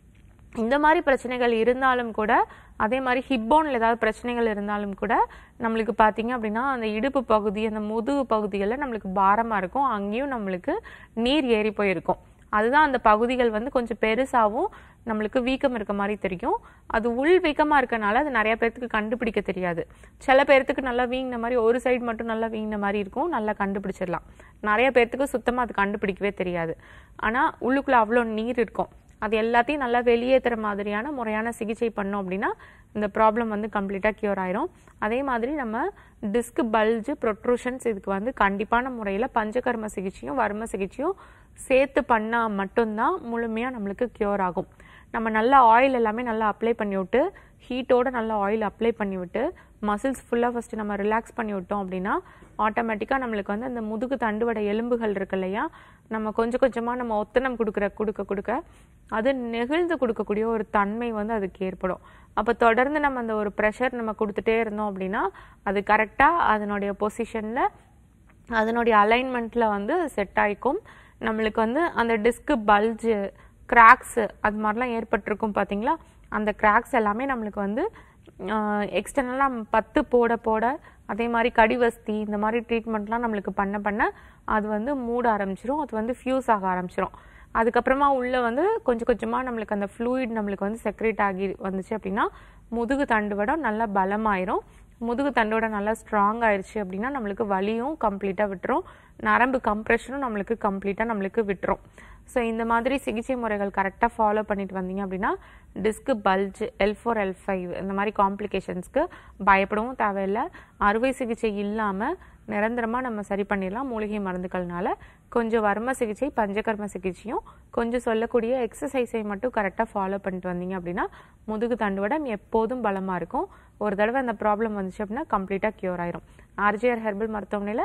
இந்த மாதிரி பிரச்சனைகள் இருந்தாலும் கூட அதே மாதிரி ஹிப்போன்ல ஏதாவது பிரச்சனைகள் இருந்தாலும் கூட நம்மளுக்கு பார்த்தீங்க அப்படின்னா அந்த இடுப்பு பகுதி அந்த முதுகு பகுதிகளில் நம்மளுக்கு பாரமா இருக்கும் அங்கேயும் நம்மளுக்கு நீர் ஏறி போயிருக்கும் அதுதான் அந்த பகுதிகள் வந்து கொஞ்சம் பெருசாவும் நம்மளுக்கு வீக்கம் இருக்க மாதிரி தெரியும் அது உள் வீக்கமா இருக்கனால அது நிறைய பேர்த்துக்கு கண்டுபிடிக்க தெரியாது சில பேர்த்துக்கு நல்லா வீங்கின மாதிரி ஒரு சைடு மட்டும் நல்லா வீங்கின மாதிரி இருக்கும் நல்லா கண்டுபிடிச்சிடலாம் நிறைய பேர்த்துக்கு சுத்தமா அது கண்டுபிடிக்கவே தெரியாது ஆனா உள்ளுக்குள்ள அவ்வளோ நீர் இருக்கும் அது எல்லாத்தையும் நல்லா வெளியேற்றுற மாதிரியான முறையான சிகிச்சை பண்ணோம் அப்படின்னா இந்த ப்ராப்ளம் வந்து கம்ப்ளீட்டாக க்யூர் ஆயிரும் அதே மாதிரி நம்ம டிஸ்க் பல்ஜு ப்ரொட்ரூஷன்ஸ் இதுக்கு வந்து கண்டிப்பான முறையில் பஞ்சகர்ம சிகிச்சையும் வர்ம சிகிச்சையும் சேர்த்து பண்ணால் மட்டும்தான் முழுமையாக நம்மளுக்கு க்யூர் ஆகும் நம்ம நல்லா ஆயில் எல்லாமே நல்லா அப்ளை பண்ணி விட்டு ஹீட்டோட நல்லா ஆயில் அப்ளை பண்ணி விட்டு மசில்ஸ் ஃபுல்லாக ஃபஸ்ட்டு நம்ம ரிலாக்ஸ் பண்ணி விட்டோம் அப்படின்னா ஆட்டோமேட்டிக்காக நம்மளுக்கு வந்து அந்த முதுகு தண்டுவடை எலும்புகள் இருக்கு இல்லையா நம்ம கொஞ்சம் கொஞ்சமாக நம்ம ஒத்தனம் கொடுக்குற கொடுக்க கொடுக்க அது நெகிழ்ந்து கொடுக்கக்கூடிய ஒரு தன்மை வந்து அதுக்கு ஏற்படும் அப்போ தொடர்ந்து நம்ம அந்த ஒரு ப்ரெஷர் நம்ம கொடுத்துட்டே இருந்தோம் அப்படின்னா அது கரெக்டாக அதனுடைய பொசிஷனில் அதனுடைய அலைன்மெண்ட்ல வந்து செட் ஆயிக்கும் நம்மளுக்கு வந்து அந்த டிஸ்க் பல்ஜு கிராக்ஸ் அது மாதிரிலாம் ஏற்பட்டிருக்கும் பாத்தீங்களா அந்த கிராக்ஸ் எல்லாமே நம்மளுக்கு வந்து எக்ஸ்டர்னலாக பத்து போட போட அதே மாதிரி கடிவஸ்தி இந்த மாதிரி ட்ரீட்மெண்ட்லாம் நம்மளுக்கு பண்ண பண்ண அது வந்து மூட ஆரம்பிச்சிரும் அது வந்து ஃபியூஸ் ஆக ஆரம்பிச்சிரும் அதுக்கப்புறமா உள்ள வந்து கொஞ்சம் கொஞ்சமா நம்மளுக்கு அந்த ஃப்ளூயிட் நம்மளுக்கு வந்து செக்ரேட் ஆகி வந்துச்சு அப்படின்னா முதுகு தண்டுவடம் நல்லா பலமாயிரும் முதுகு தண்டோட நல்லா ஸ்ட்ராங் ஆயிருச்சு அப்படின்னா நம்மளுக்கு வலியும் கம்ப்ளீட்டாக விட்டுரும் நரம்பு கம்ப்ரெஷனும் நம்மளுக்கு கம்ப்ளீட்டாக நம்மளுக்கு விட்டுரும் ஸோ இந்த மாதிரி சிகிச்சை முறைகள் கரெக்டாக ஃபாலோ பண்ணிட்டு வந்தீங்க அப்படின்னா disc bulge L four L five இந்த மாதிரி காம்ப்ளிகேஷன்ஸ்க்கு பயப்படவும் தேவையில்லை அறுவை சிகிச்சை இல்லாமல் நிரந்தரமாக நம்ம சரி பண்ணிடலாம் மூலிகை மருந்துகள்னால கொஞ்சம் வர்ம சிகிச்சை பஞ்சகர்ம சிகிச்சையும் கொஞ்சம் சொல்லக்கூடிய எக்ஸசைஸை மட்டும் கரெக்டாக ஃபாலோ பண்ணிட்டு வந்தீங்க அப்படின்னா முதுகு தண்டுவடம் எப்போதும் பலமாக இருக்கும் ஒரு தடவை அந்த ப்ராப்ளம் வந்துச்சு அப்படின்னா கம்ப்ளீட்டாக க்யூர் ஆயிரும் ஆர்ஜிஆர் ஹெர்பல் மருத்துவமனையில்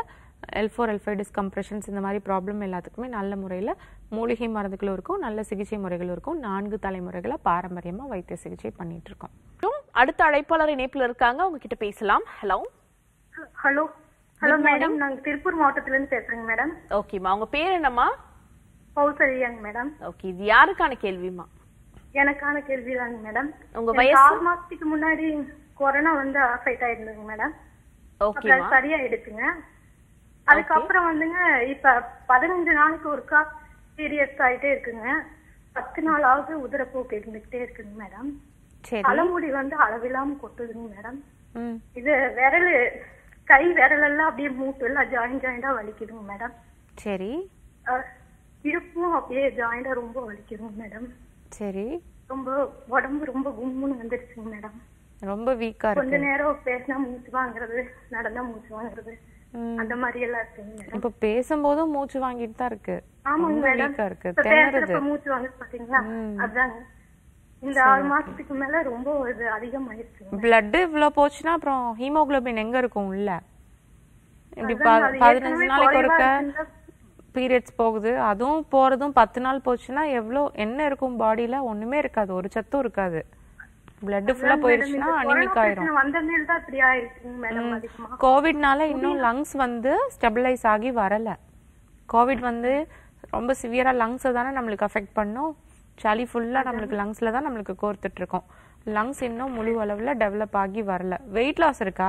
L four L five disc compressions இந்த மாதிரி ப்ராப்ளம் எல்லாத்துக்குமே நல்ல முறையில் மூலிகை மருந்துகளும் இருக்கும் நல்ல சிகிச்சை முறைகளும் இருக்கும் நான்கு தலைமுறைகளாக பாரம்பரியமாக வைத்திய சிகிச்சை பண்ணிட்டு இருக்கோம் மற்றும் அடுத்த அழைப்பாளர் இணைப்புல இருக்காங்க அவங்க கிட்ட பேசலாம் ஹலோ ஹலோ ஹலோ மேடம் நாங்க திருப்பூர் மாவட்டத்துல இருந்து பேசுறேங்க மேடம் ஓகேம்மா உங்க பேர் என்னம்மா கௌசல்யாங்க மேடம் ஓகே இது யாருக்கான கேள்விமா எனக்கான கேள்விதாங்க மேடம் உங்க எனக்கு வயசு ஆறு மாசத்துக்கு முன்னாடி கொரோனா வந்து அஃபெக்ட் ஆயிருந்ததுங்க மேடம் அப்புறம் ஓகேமா அது சரியாயிடுச்சுங்க அதுக்கப்புறம் வந்துங்க இப்ப பதினஞ்சு நாளைக்கு ஒருக்கா பீரியட்ஸ் ஆயிட்டே இருக்குங்க பத்து நாளாவது உதிரப்போக்கு இருந்துகிட்டே இருக்குங்க மேடம் சரி தலைமுடி வந்து அளவில்லாம கொட்டுதுங்க மேடம் ம் இது விரல் கை விரல் எல்லாம் அப்படியே மூட்டு எல்லாம் ஜாயின் ஜாயிண்டா வலிக்குதுங்க மேடம் சரி அஹ், இடுப்பும் அப்படியே ஜாயிண்டா ரொம்ப வலிக்குதுங்க மேடம் சரி ரொம்ப உடம்பு ரொம்ப கும்முன்னு வந்துருச்சுங்க மேடம் ரொம்ப வீக்காக கொஞ்ச இருக்கு நேரம் பேசினா மூச்சு வாங்குறது நடந்தா மூச்சு வாங்குறது ம். அந்த மாதிரி எல்லாம் இருக்குங்க மேடம் இப்போ பேசும்போதும் மூச்சு வாங்கிட்டு தான் இருக்கு ஆமாங்க ரொம்ப மேடம் வீக்கா இருக்கு இப்ப திணறுது பேசுறப்ப மூச்சு வாங்குது பாத்தீங்களா அதாங்க இந்த ஆறு மாசத்துக்கு மேல ரொம்ப இது அதிகமாயிருச்சுங்க பிளட் இவ்வளோ போச்சுன்னா அப்புறம் ஹீமோகுளோபின் எங்க இருக்கும் உள்ள இப்படி ப- அதாங்க, அது பதினஞ்சு ஏற்கனவே நாளைக்கு குறைவா ஒருக்க இருக்குங்க. பீரியட்ஸ் போகுது அதுவும் போறதும் பத்து நாள் போச்சுன்னா எவ்வளோ என்ன இருக்கும் பாடியில ஒண்ணுமே இருக்காது ஒரு சத்தும் இருக்காது பிளட் ஃபுல்லா போயிருச்சுன்னா இந்த அனிமிக் கொரோனா ஆயிரும் பிரச்சனை வந்த மேல தான் இப்படி ஆயிருச்சுங்க மேடம் அதிகமா கோவிட்னால இன்னும் லங்ஸ் வந்து ஸ்டெபிளைஸ் ஆகி வரல கோவிட் வந்து ரொம்ப சிவியரா லங்ஸை தானே நம்மளுக்கு அஃபெக்ட் பண்ணும் சளி ஃபுல்லா நம்மளுக்கு லங்ஸ்ல தான் நம்மளுக்கு கோர்த்துட்டு இருக்கோம் லங்ஸ் இன்னும் முழு அளவுல டெவலப் ஆகி வரல வெயிட் லாஸ் இருக்கா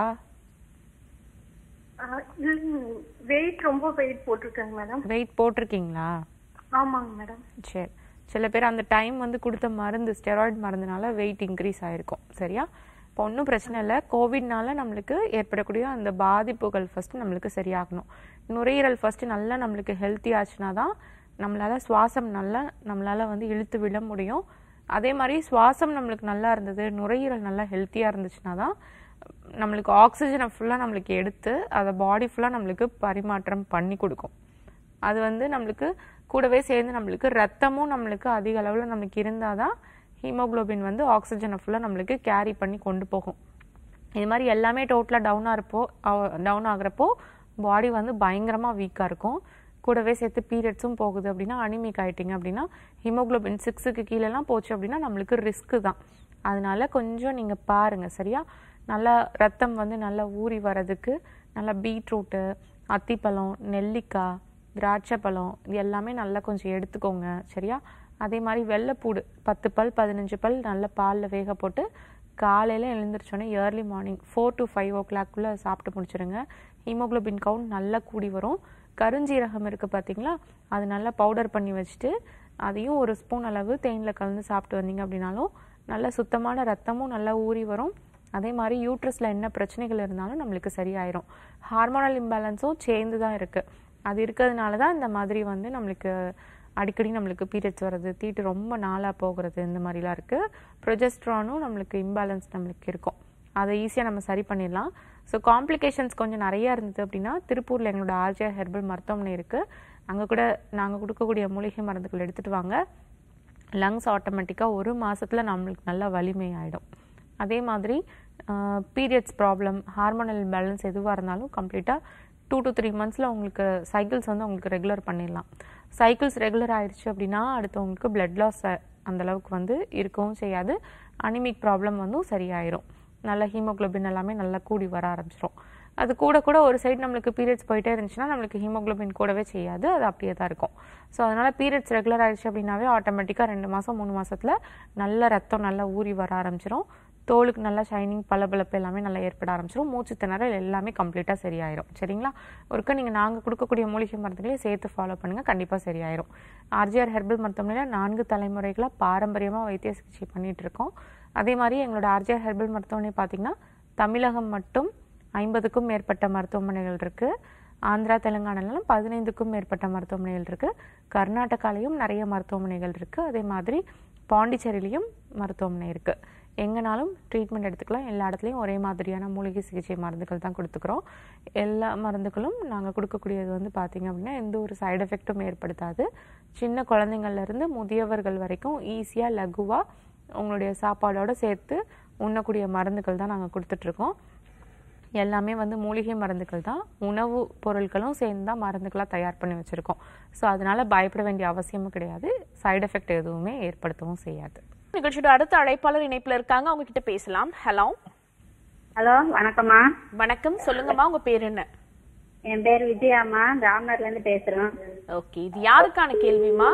வெயிட் ரொம்ப வெயிட் போட்டிருக்கேங்க மேடம் வெயிட் போட்டிருக்கீங்களா ஆமாங்க மேடம் சரி சில பேர் அந்த டைம் வந்து கொடுத்த மருந்து ஸ்டெராய்டு மருந்துனால வெயிட் இன்க்ரீஸ் ஆயிருக்கும் சரியா இப்போ ஒன்றும் பிரச்சனை இல்லை கோவிட்னால நம்மளுக்கு ஏற்படக்கூடிய அந்த பாதிப்புகள் ஃபர்ஸ்ட் நம்மளுக்கு சரியாகணும் நுரையீரல் ஃபர்ஸ்ட் நல்லா நம்மளுக்கு ஹெல்த்தி ஆச்சுன்னா தான் நம்மளால சுவாசம் நல்லா நம்மளால வந்து இழுத்து விட முடியும் அதே மாதிரி சுவாசம் நம்மளுக்கு நல்லா இருந்தது நுரையீரல் நல்லா ஹெல்த்தியாக இருந்துச்சுன்னா தான் நம்மளுக்கு ஆக்சிஜனை ஃபுல்லாக நம்மளுக்கு எடுத்து அதை பாடி ஃபுல்லாக நம்மளுக்கு பரிமாற்றம் பண்ணி கொடுக்கும் அது வந்து நம்மளுக்கு கூடவே சேர்ந்து நம்மளுக்கு ரத்தமும் நம்மளுக்கு அதிக அளவில் நம்மளுக்கு இருந்தால் தான் ஹீமோகுளோபின் வந்து ஆக்சிஜனை ஃபுல்லாக நம்மளுக்கு கேரி பண்ணி கொண்டு போகும் இது மாதிரி எல்லாமே டோட்டலாக டவுன் ஆகிறப்போ டவுன் ஆகுறப்போ பாடி வந்து பயங்கரமாக வீக்காக இருக்கும் கூடவே சேர்த்து பீரியட்ஸும் போகுது அப்படின்னா அனிமிக் ஆயிட்டீங்க அப்படின்னா ஹீமோகுளோபின் சிக்ஸுக்கு கீழெல்லாம் போச்சு அப்படின்னா நம்மளுக்கு ரிஸ்க்கு தான் அதனால கொஞ்சம் நீங்கள் பாருங்கள் சரியா நல்லா ரத்தம் வந்து நல்லா ஊறி வர்றதுக்கு நல்லா பீட்ரூட்டு அத்திப்பழம் நெல்லிக்காய் திராட்சை பழம் இது எல்லாமே நல்லா கொஞ்சம் எடுத்துக்கோங்க சரியா அதே மாதிரி வெள்ளைப்பூடு பத்து பல் பதினஞ்சு பல் நல்ல பாலில் வேக போட்டு காலையில் எழுந்திரிச்சோன்னே early morning four to five ஓ கிளாக்குள்ளே சாப்பிட்டு முடிச்சிருங்க ஹீமோகுளோபின் கவுண்ட் நல்லா கூடி வரும் கருஞ்சீரகம் இருக்குது பார்த்தீங்களா அது நல்லா பவுடர் பண்ணி வச்சுட்டு அதையும் ஒரு ஸ்பூன் அளவு தேனில் கலந்து சாப்பிட்டு வந்தீங்க அப்படின்னாலும் நல்ல சுத்தமான ரத்தமும் நல்லா ஊறி வரும் அதே மாதிரி யூட்ரஸில் என்ன பிரச்சனைகள் இருந்தாலும் நம்மளுக்கு சரியாயிரும் ஹார்மோனல் இம்பேலன்ஸும் சேர்ந்து தான் இருக்குது அது இருக்கிறதுனால தான் இந்த மாதிரி வந்து நம்மளுக்கு அடிக்கடி நம்மளுக்கு பீரியட்ஸ் வர்றது தீட்டு ரொம்ப நாளாக போகிறது இந்த மாதிரிலாம் இருக்குது ப்ரொஜெஸ்ட்ரானும் நம்மளுக்கு இம்பேலன்ஸ் நம்மளுக்கு இருக்கும் அதை ஈஸியாக நம்ம சரி பண்ணிடலாம் ஸோ காம்ப்ளிகேஷன்ஸ் கொஞ்சம் நிறையா இருந்தது அப்படின்னா திருப்பூரில் எங்களோட ஆர்ஜிஆர் ஹெர்பல் மருத்துவமனை இருக்குது அங்கே கூட நாங்கள் கொடுக்கக்கூடிய மூலிகை மருந்துகள் எடுத்துகிட்டு வாங்க லங்ஸ் ஆட்டோமேட்டிக்காக ஒரு மாசத்துல நம்மளுக்கு நல்ல வலிமை ஆகிடும் அதே மாதிரி பீரியட்ஸ் ப்ராப்ளம் ஹார்மோனல் பேலன்ஸ் எதுவாக இருந்தாலும் கம்ப்ளீட்டாக டூ டு த்ரீ மந்த்ஸில் உங்களுக்கு சைக்கிள்ஸ் வந்து உங்களுக்கு ரெகுலர் பண்ணிடலாம் சைக்கிள்ஸ் ரெகுலர் ஆயிடுச்சு அப்படின்னா அடுத்து உங்களுக்கு பிளட் லாஸ் அந்த அளவுக்கு வந்து இருக்கவும் செய்யாது அனிமிக் ப்ராப்ளம் வந்து சரியாயிரும் நல்ல ஹீமோகுளோபின் எல்லாமே நல்லா கூடி வர ஆரம்பிச்சிரும் அது கூட கூட ஒரு சைடு நம்மளுக்கு பீரியட்ஸ் போயிட்டே இருந்துச்சுன்னா நம்மளுக்கு ஹீமோகுளோபின் கூடவே செய்யாது அது அப்படியே தான் இருக்கும் ஸோ அதனால பீரியட்ஸ் ரெகுலர் ஆயிடுச்சு அப்படின்னாவே ஆட்டோமேட்டிக்காக ரெண்டு மாதம் மூணு மாசத்துல நல்ல ரத்தம் நல்லா ஊறி வர ஆரம்பிச்சிரும் தோலுக்கு நல்லா ஷைனிங் பளபளப்பு எல்லாமே நல்லா ஏற்பட ஆரம்பிச்சிரும் மூச்சு திணறல் எல்லாமே கம்ப்ளீட்டாக சரியாயிரும் சரிங்களா ஒருக்க நீங்கள் நாங்கள் கொடுக்கக்கூடிய மூலிகை மருந்துகளையும் சேர்த்து ஃபாலோ பண்ணுங்கள் கண்டிப்பாக சரியாயிரும் ஆர்ஜிஆர் ஹெர்பல் மருத்துவமனையில் நான்கு தலைமுறைகளாக பாரம்பரியமாக வைத்திய சிகிச்சை பண்ணிட்டு இருக்கோம் அதே மாதிரி எங்களோட ஆர்ஜிஆர் ஹெர்பல் மருத்துவமனை பார்த்தீங்கன்னா தமிழகம் மட்டும் ஐம்பதுக்கும் மேற்பட்ட மருத்துவமனைகள் இருக்கு ஆந்திரா தெலுங்கானாலும் பதினைந்துக்கும் மேற்பட்ட மருத்துவமனைகள் இருக்கு கர்நாடகாலையும் நிறைய மருத்துவமனைகள் இருக்கு அதே மாதிரி பாண்டிச்சேரியிலையும் மருத்துவமனை இருக்கு எங்கனாலும் ட்ரீட்மெண்ட் எடுத்துக்கலாம் எல்லா இடத்துலையும் ஒரே மாதிரியான மூலிகை சிகிச்சை மருந்துகள் தான் கொடுத்துக்கிறோம் எல்லா மருந்துகளும் நாங்கள் கொடுக்கக்கூடியது வந்து பார்த்தீங்க அப்படின்னா எந்த ஒரு சைடு எஃபெக்ட்டும் ஏற்படுத்தாது சின்ன குழந்தைங்கள்ல இருந்து முதியவர்கள் வரைக்கும் ஈஸியாக லகுவாக உங்களுடைய சாப்பாடோட சேர்த்து உண்ணக்கூடிய மருந்துகள் தான் நாங்கள் கொடுத்துட்ருக்கோம் எல்லாமே வந்து மூலிகை மருந்துகள் தான் உணவு பொருட்களும் சேர்ந்து தான் மருந்துகளாக தயார் பண்ணி வச்சுருக்கோம் ஸோ அதனால பயப்பட வேண்டிய அவசியமும் கிடையாது சைடு எஃபெக்ட் எதுவுமே ஏற்படுத்தவும் செய்யாது நிகழ்ச்சியோட அடுத்த அழைப்பாளர் இணைப்புல இருக்காங்க அவங்க கிட்ட பேசலாம் ஹலோ ஹலோ வணக்கம்மா வணக்கம் சொல்லுங்கம்மா உங்க பேர் என்ன என் பேர் விஜயாம்மா ராம்நாட்ல இருந்து பேசுறோம் ஓகே இது யாருக்கான கேள்விமா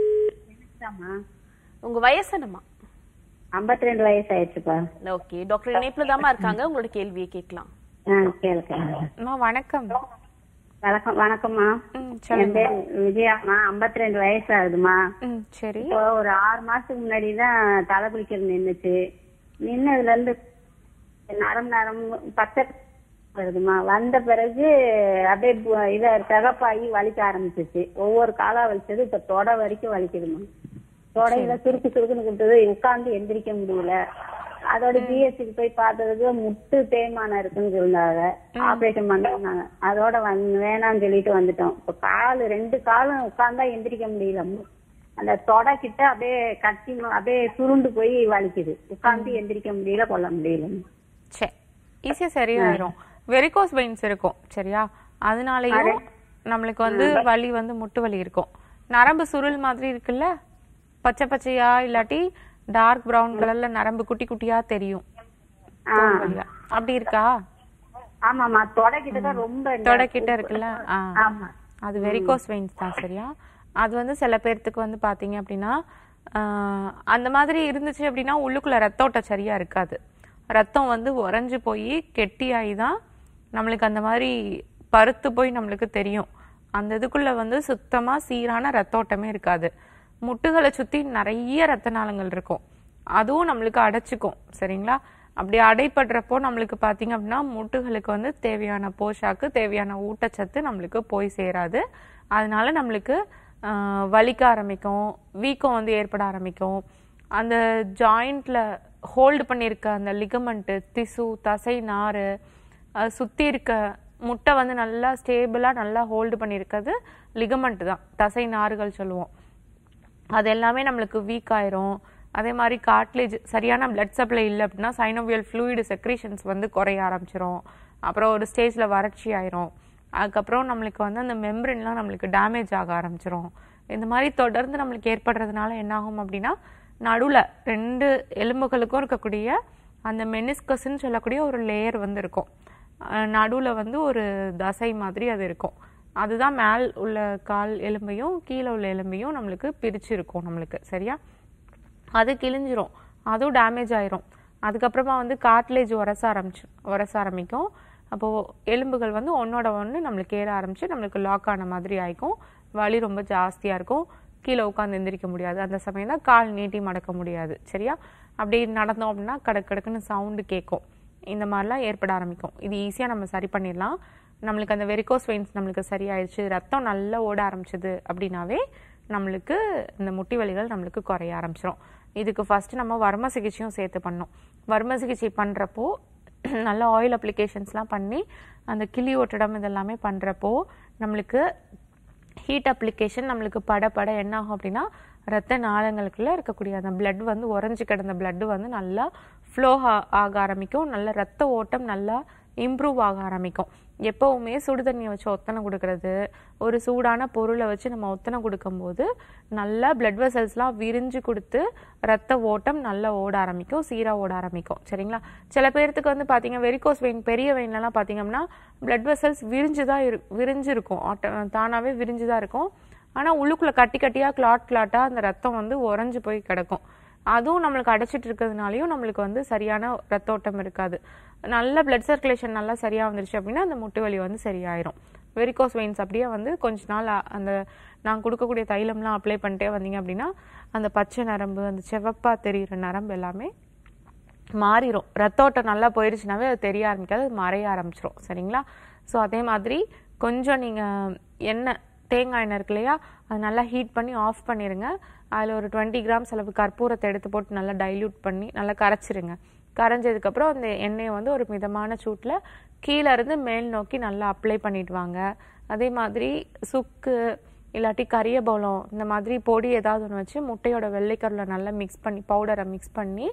ஆமா உங்க வயசு என்னம்மா ஐம்பத்தி ரெண்டு வயசு ஆயிடுச்சுப்பா ஓகே டாக்டர் இணைப்புல தாம்மா இருக்காங்க உங்களோட கேள்வியை கேட்கலாம் ஆ கேளு கேளு அம்மா வணக்கம் வணக்கம் வணக்கம்மா ம் என் சொல்லுங்க பேர் விஜயாம்மா ஐம்பத்தி ரெண்டு வயசு ஆகுதுமா ம் சரி இப்போ ஒரு ஆறு மாசத்துக்கு முன்னாடி தான் தலை குளிக்கிறது நின்னுச்சு நின்னதுல இருந்து நரம் நரம் பச்சை வருதுமா வந்த பிறகு அப்படியே பு- இத தகப்பாகி வலிக்க ஆரம்பிச்சிச்சு ஒவ்வொரு காலா வலிச்சது இப்ப தொட வரைக்கும் வலிக்குதுமா தொடையில சுருக்கு சுருக்குன்னு கொடுத்தது உட்கார்ந்து எந்திரிக்க முடியல அதோட பிஎஸ்சிக்கு போய் பார்த்ததுக்கு முட்டு தேய்மானம் இருக்குன்னு சொன்னாங்க ஆபரேஷன் பண்ணாங்க அதோட வந்து வேணாம்னு சொல்லிட்டு வந்துட்டோம் இப்ப கால் ரெண்டு காலும் உட்கார்ந்தா எந்திரிக்க முடியல அந்த தொடை கிட்ட அப்படியே கட்டி ம- அப்படியே சுருண்டு போய் வலிக்குது உட்கார்ந்து எந்திரிக்க முடியல கொள்ள முடியல சரி ஈஸியாக சரியாயிரும் வெரிகோஸ் வெயின்ஸ் இருக்கும் சரியா அதனாலயும் நம்மளுக்கு வந்து வலி வந்து முட்டு வலி இருக்கும் நரம்பு சுருள் மாதிரி இருக்குல்ல பச்சை பச்சையா இல்லாட்டி டார்க் பிரவுன் கலர்ல நரம்பு குட்டி குட்டியா தெரியும் தோல் வழியா. அப்படி இருக்கா ஆமாமா தொடை கிட்ட தான் ரொம்ப இந்த- தொடக்கிட்ட இருக்குல்ல ஆ ஆமா அது வெரிகோஸ் வெயின்ஸ் தான் சரியா அது வந்து சில பேர்த்துக்கு வந்து பாத்தீங்க அப்படின்னா ஆஹ், அந்த மாதிரி இருந்துச்சு அப்படின்னா உள்ளுக்குள்ள ரத்தோட்டம் சரியா இருக்காது ரத்தம் வந்து உறைஞ்சு போய் கெட்டியாகி தான் நம்மளுக்கு அந்த மாதிரி பருத்து போய் நம்மளுக்கு தெரியும் அந்த இதுக்குள்ள வந்து சுத்தமா சீரான ரத்தோட்டமே இருக்காது முட்டுகளை சுத்தி நிறைய ரத்த நாளங்கள் இருக்கும் அதுவும் நம்மளுக்கு அடைச்சுக்கும் சரிங்களா அப்படி அடைப்படுறப்போ நம்மளுக்கு பாத்தீங்க அப்படின்னா முட்டுகளுக்கு வந்து தேவையான போஷாக்கு தேவையான ஊட்டச்சத்து நம்மளுக்கு போய் சேராது அதனால நம்மளுக்கு ஆஹ், வலிக்க ஆரம்பிக்கும் வீக்கம் வந்து ஏற்பட ஆரம்பிக்கும் அந்த ஜாயிண்ட்ல ஹோல்டு பண்ணியிருக்க அந்த லிகமெண்ட்டு திசு தசை நாறு அது சுத்தி இருக்க முட்டை வந்து நல்லா ஸ்டேபிளா நல்லா ஹோல்டு பண்ணியிருக்கிறது லிகமெண்ட் தான் தசை நாறுகள் சொல்லுவோம் அது எல்லாமே நம்மளுக்கு வீக் ஆயிரும் அதே மாதிரி காட்லேஜ் சரியான பிளட் சப்ளை இல்லை அப்படின்னா சைனோவியல் ஃப்ளூயிடு செக்ரீஷன்ஸ் வந்து குறைய ஆரம்பிச்சிரும் அப்புறம் ஒரு ஸ்டேஜில் வறட்சி ஆயிரும் அதுக்கப்புறம் நம்மளுக்கு வந்து அந்த மெம்பரின்லாம் நம்மளுக்கு டேமேஜ் ஆக ஆரம்பிச்சிரும் இந்த மாதிரி தொடர்ந்து நம்மளுக்கு ஏற்படுறதுனால என்ன ஆகும் அப்படின்னா நடுவில் ரெண்டு எலும்புகளுக்கும் இருக்கக்கூடிய அந்த மெனிஸ்கஸ்ன்னு சொல்லக்கூடிய ஒரு லேயர் வந்து இருக்கும் நடுவில் வந்து ஒரு தசை மாதிரி அது இருக்கும் அதுதான் மேல் உள்ள கால் எலும்பையும் கீழே உள்ள எலும்பையும் நம்மளுக்கு பிரிச்சு இருக்கும் நம்மளுக்கு சரியா அது கிழிஞ்சிரும் அதுவும் டேமேஜ் ஆயிரும் அதுக்கப்புறமா வந்து காட்லேஜ் உரச ஆரம்பிச்சு உரச ஆரம்பிக்கும் அப்போ எலும்புகள் வந்து ஒன்னோட ஒன்று நம்மளுக்கு ஏற ஆரம்பிச்சு நம்மளுக்கு லாக் ஆன மாதிரி ஆயிக்கும் வலி ரொம்ப ஜாஸ்தியா இருக்கும் கீழே உட்காந்து எந்திரிக்க முடியாது அந்த சமயம் தான் கால் நீட்டி மடக்க முடியாது சரியா அப்படி நடந்தோம் அப்படின்னா கடக்கு கடக்குன்னு சவுண்டு கேட்கும் இந்த மாதிரிலாம் ஏற்பட ஆரம்பிக்கும் இது ஈஸியாக நம்ம சரி பண்ணிடலாம் நம்மளுக்கு அந்த வெரிகோஸ் வெயின்ஸ் நம்மளுக்கு சரியாயிடுச்சு ரத்தம் நல்லா ஓட ஆரம்பிச்சது அப்படின்னாவே நம்மளுக்கு இந்த முட்டி வலிகள் நம்மளுக்கு குறைய ஆரம்பிச்சிடும் இதுக்கு ஃபர்ஸ்ட் நம்ம வர்ம சிகிச்சையும் சேர்த்து பண்ணோம் வர்ம சிகிச்சை பண்ணுறப்போ நல்ல ஆயில் அப்ளிகேஷன்ஸ்லாம் பண்ணி அந்த கிளி ஒட்டடம் இதெல்லாமே பண்ணுறப்போ நம்மளுக்கு ஹீட் அப்ளிகேஷன் நம்மளுக்கு பட பட என்ன ஆகும் அப்படின்னா ரத்த நாளங்களுக்குள்ள இருக்கக்கூடிய அந்த பிளட் வந்து உறைஞ்சு கிடந்த பிளட் வந்து நல்லா ஃப்ளோ ஆக ஆரம்பிக்கும் நல்ல ரத்த ஓட்டம் நல்லா இம்ப்ரூவ் ஆக ஆரம்பிக்கும் எப்பவுமே சுடு தண்ணியை வச்சு ஒத்தனை கொடுக்கறது ஒரு சூடான பொருளை வச்சு நம்ம ஒத்தனை கொடுக்கும்போது நல்லா பிளட் வெசல்ஸ்லாம் விரிஞ்சு கொடுத்து ரத்த ஓட்டம் நல்லா ஓட ஆரம்பிக்கும் சீரா ஓட ஆரம்பிக்கும் சரிங்களா சில பேர்த்துக்கு வந்து பாத்தீங்க வெரிகோஸ் வெயின் பெரிய வெயின்லலாம் பாத்தீங்கன்னா பிளட் வெசல்ஸ் விரிஞ்சு தான் இரு விரிஞ்சு இருக்கும் ஆட்ட தானாவே விரிஞ்சு தான் இருக்கும் ஆனா உள்ளுக்குள்ள கட்டி கட்டியா கிளாட் கிளாட்டா அந்த ரத்தம் வந்து உறைஞ்சு போய் கிடக்கும் அதுவும் நம்மளுக்கு அடைச்சிட்டு இருக்கிறதுனாலயும் நம்மளுக்கு வந்து சரியான ரத்த ஓட்டம் இருக்காது நல்ல பிளட் சர்க்குலேஷன் நல்லா சரியா வந்துருச்சு அப்படின்னா அந்த முட்டு வலி வந்து சரியாயிரும் வெரிகோஸ் வெயின்ஸ் அப்படியே வந்து கொஞ்ச நாள் அ- அந்த நான் கொடுக்கக்கூடிய தைலம்லாம் அப்ளை பண்ணிட்டே வந்தீங்க அப்படின்னா அந்த பச்சை நரம்பு அந்த செவப்பா தெரியிற நரம்பு எல்லாமே மாறிடும் ரத்தோட்டம் நல்லா போயிடுச்சுனாவே அது தெரிய ஆரம்பிக்காது அது மறைய ஆரம்பிச்சிரும் சரிங்களா ஸோ அதே மாதிரி கொஞ்சம் நீங்கள் எண்ணெய் தேங்காய் எண்ணெய் இருக்கு இல்லையா அது நல்லா ஹீட் பண்ணி ஆஃப் பண்ணிடுங்க அதில் ஒரு டுவெண்ட்டி கிராம்ஸ் அளவு கற்பூரத்தை எடுத்து போட்டு நல்லா டைல்யூட் பண்ணி நல்லா கரைச்சிருங்க கரைஞ்சதுக்கப்புறம் அந்த எண்ணெயை வந்து ஒரு மிதமான சூட்டில் கீழே இருந்து மேல் நோக்கி நல்லா அப்ளை பண்ணிட்டு வாங்க அதே மாதிரி சுக்கு இல்லாட்டி கரிய பவுலம் இந்த மாதிரி பொடி ஏதாவது ஒன்று வச்சு முட்டையோட வெள்ளைக்கருல நல்லா மிக்ஸ் பண்ணி பவுடரை மிக்ஸ் பண்ணி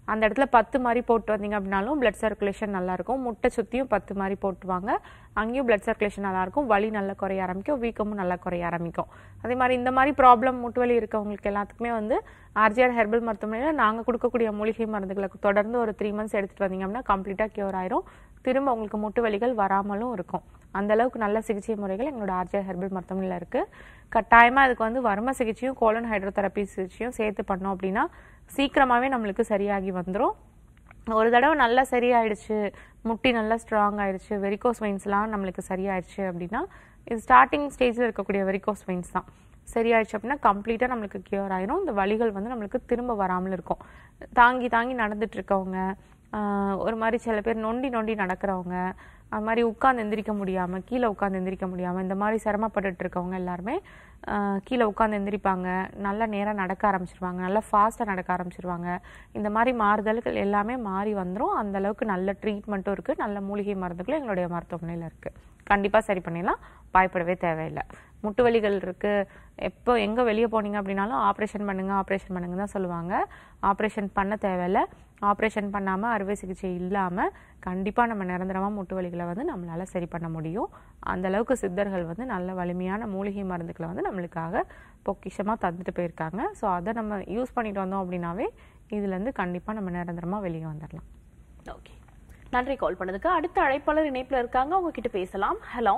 அந்த இடத்துல பத்து மாதிரி போட்டு வந்தீங்க அப்படின்னாலும் பிளட் சர்க்குலேஷன் நல்லா இருக்கும் முட்டை சுற்றியும் பத்து மாதிரி போட்டுவாங்க அங்கேயும் பிளட் சர்க்குலேஷன் நல்லா இருக்கும் வலி நல்லா குறைய ஆரம்பிக்கும் வீக்கமும் நல்லா குறைய ஆரம்பிக்கும் அதே மாதிரி இந்த மாதிரி ப்ராப்ளம் முட்டு வலி இருக்கவங்களுக்கு எல்லாத்துக்குமே வந்து ஆர்ஜிஆர் ஹெர்பல் மருத்துவமனையில் நாங்கள் கொடுக்கக்கூடிய மூலிகை மருந்துகளை தொடர்ந்து ஒரு த்ரீ மந்த்ஸ் எடுத்துட்டு வந்தீங்க அப்படின்னா கம்ப்ளீட்டாக கியூர் ஆயிரும் திரும்ப உங்களுக்கு முட்டு வலிகள் வராமலும் இருக்கும் அந்த அளவுக்கு நல்ல சிகிச்சை முறைகள் எங்களோட ஆர்ஜிஆர் ஹெர்பல் மருத்துவமனையில் இருக்கு கட்டாயமா அதுக்கு வந்து வர்ம சிகிச்சையும் கோலன் ஹைட்ரோதெரப்பி சிகிச்சையும் சேர்த்து பண்ணோம் அப்படின்னா சீக்கிரமாவே நம்மளுக்கு சரியாகி வந்துரும் ஒரு தடவை நல்லா சரியாயிடுச்சு முட்டி நல்லா ஸ்ட்ராங் ஆயிடுச்சு வெரிகோஸ் வெயின்ஸ்லாம் நம்மளுக்கு சரியாயிடுச்சு அப்படின்னா இது ஸ்டார்டிங் ஸ்டேஜில் இருக்கக்கூடிய வெரிகோஸ் வெயின்ஸ் தான் சரியாயிடுச்சு அப்படின்னா கம்ப்ளீட்டாக நம்மளுக்கு கியூர் ஆயிரும் இந்த வலிகள் வந்து நம்மளுக்கு திரும்ப வராமல் இருக்கும் தாங்கி தாங்கி நடந்துட்டு இருக்கவங்க ஆஹ் ஒரு மாதிரி சில பேர் நொண்டி நொண்டி நடக்கிறவங்க அது மாதிரி உட்கார்ந்து எந்திரிக்க முடியாமல் கீழே உட்கார்ந்து எந்திரிக்க முடியாமல் இந்த மாதிரி சிரமப்பட்டுட்டு இருக்கவங்க எல்லாருமே ஆஹ் கீழே உட்கார்ந்து எந்திரிப்பாங்க நல்லா நேராக நடக்க ஆரம்பிச்சிருவாங்க நல்லா ஃபாஸ்ட்டாக நடக்க ஆரம்பிச்சிருவாங்க இந்த மாதிரி மாறுதல்கள் எல்லாமே மாறி வந்துரும் அந்த அளவுக்கு நல்ல ட்ரீட்மெண்ட்டும் இருக்குது நல்ல மூலிகை மருந்துகளும் எங்களுடைய மருத்துவமனையில் இருக்குது கண்டிப்பாக சரி பண்ணிடலாம் பயப்படவே தேவையில்லை முட்டு வலிகள் இருக்கு எப்போ எங்கே வெளியே போனீங்க அப்படின்னாலும் ஆப்ரேஷன் பண்ணுங்க ஆப்ரேஷன் பண்ணுங்க தான் சொல்லுவாங்க ஆப்ரேஷன் பண்ண தேவையில்ல ஆப்ரேஷன் பண்ணாமல் அறுவை சிகிச்சை இல்லாமல் கண்டிப்பாக நம்ம நிரந்தரமாக முட்டு வலிகளை வந்து நம்மளால சரி பண்ண முடியும் அந்த அளவுக்கு சித்தர்கள் வந்து நல்ல வலிமையான மூலிகை மருந்துகளை வந்து நம்மளுக்காக பொக்கிஷமாக தந்துட்டு போயிருக்காங்க ஸோ அதை நம்ம யூஸ் பண்ணிட்டு வந்தோம் அப்படின்னாவே இதுலேருந்து கண்டிப்பாக நம்ம நிரந்தரமாக வெளியே வந்துடலாம் ஓகே நன்றி கால் பண்ணதுக்கு அடுத்த அழைப்பாளர் இணைப்புல இருக்காங்க அவங்க கிட்ட பேசலாம் ஹலோ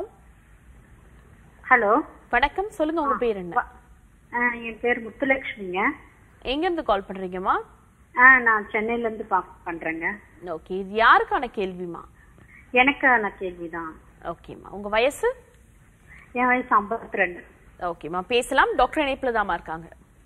ஹலோ வணக்கம் சொல்லுங்க உங்க பேர் என்ன என் பேர் முத்துலட்சுமிங்க எங்க இருந்து கால் பண்றீங்கம்மா ஆ, நான் சென்னையில இருந்து பா- பண்றேங்க ஓகே இது யாருக்கான கேள்விமா எனக்கான கேள்விதான் ஓகேம்மா உங்க வயசு என் வயசு ஐம்பத்தி ரெண்டு ஓகேம்மா பேசலாம் டாக்டர் இணைப்புல தாமா இருக்காங்க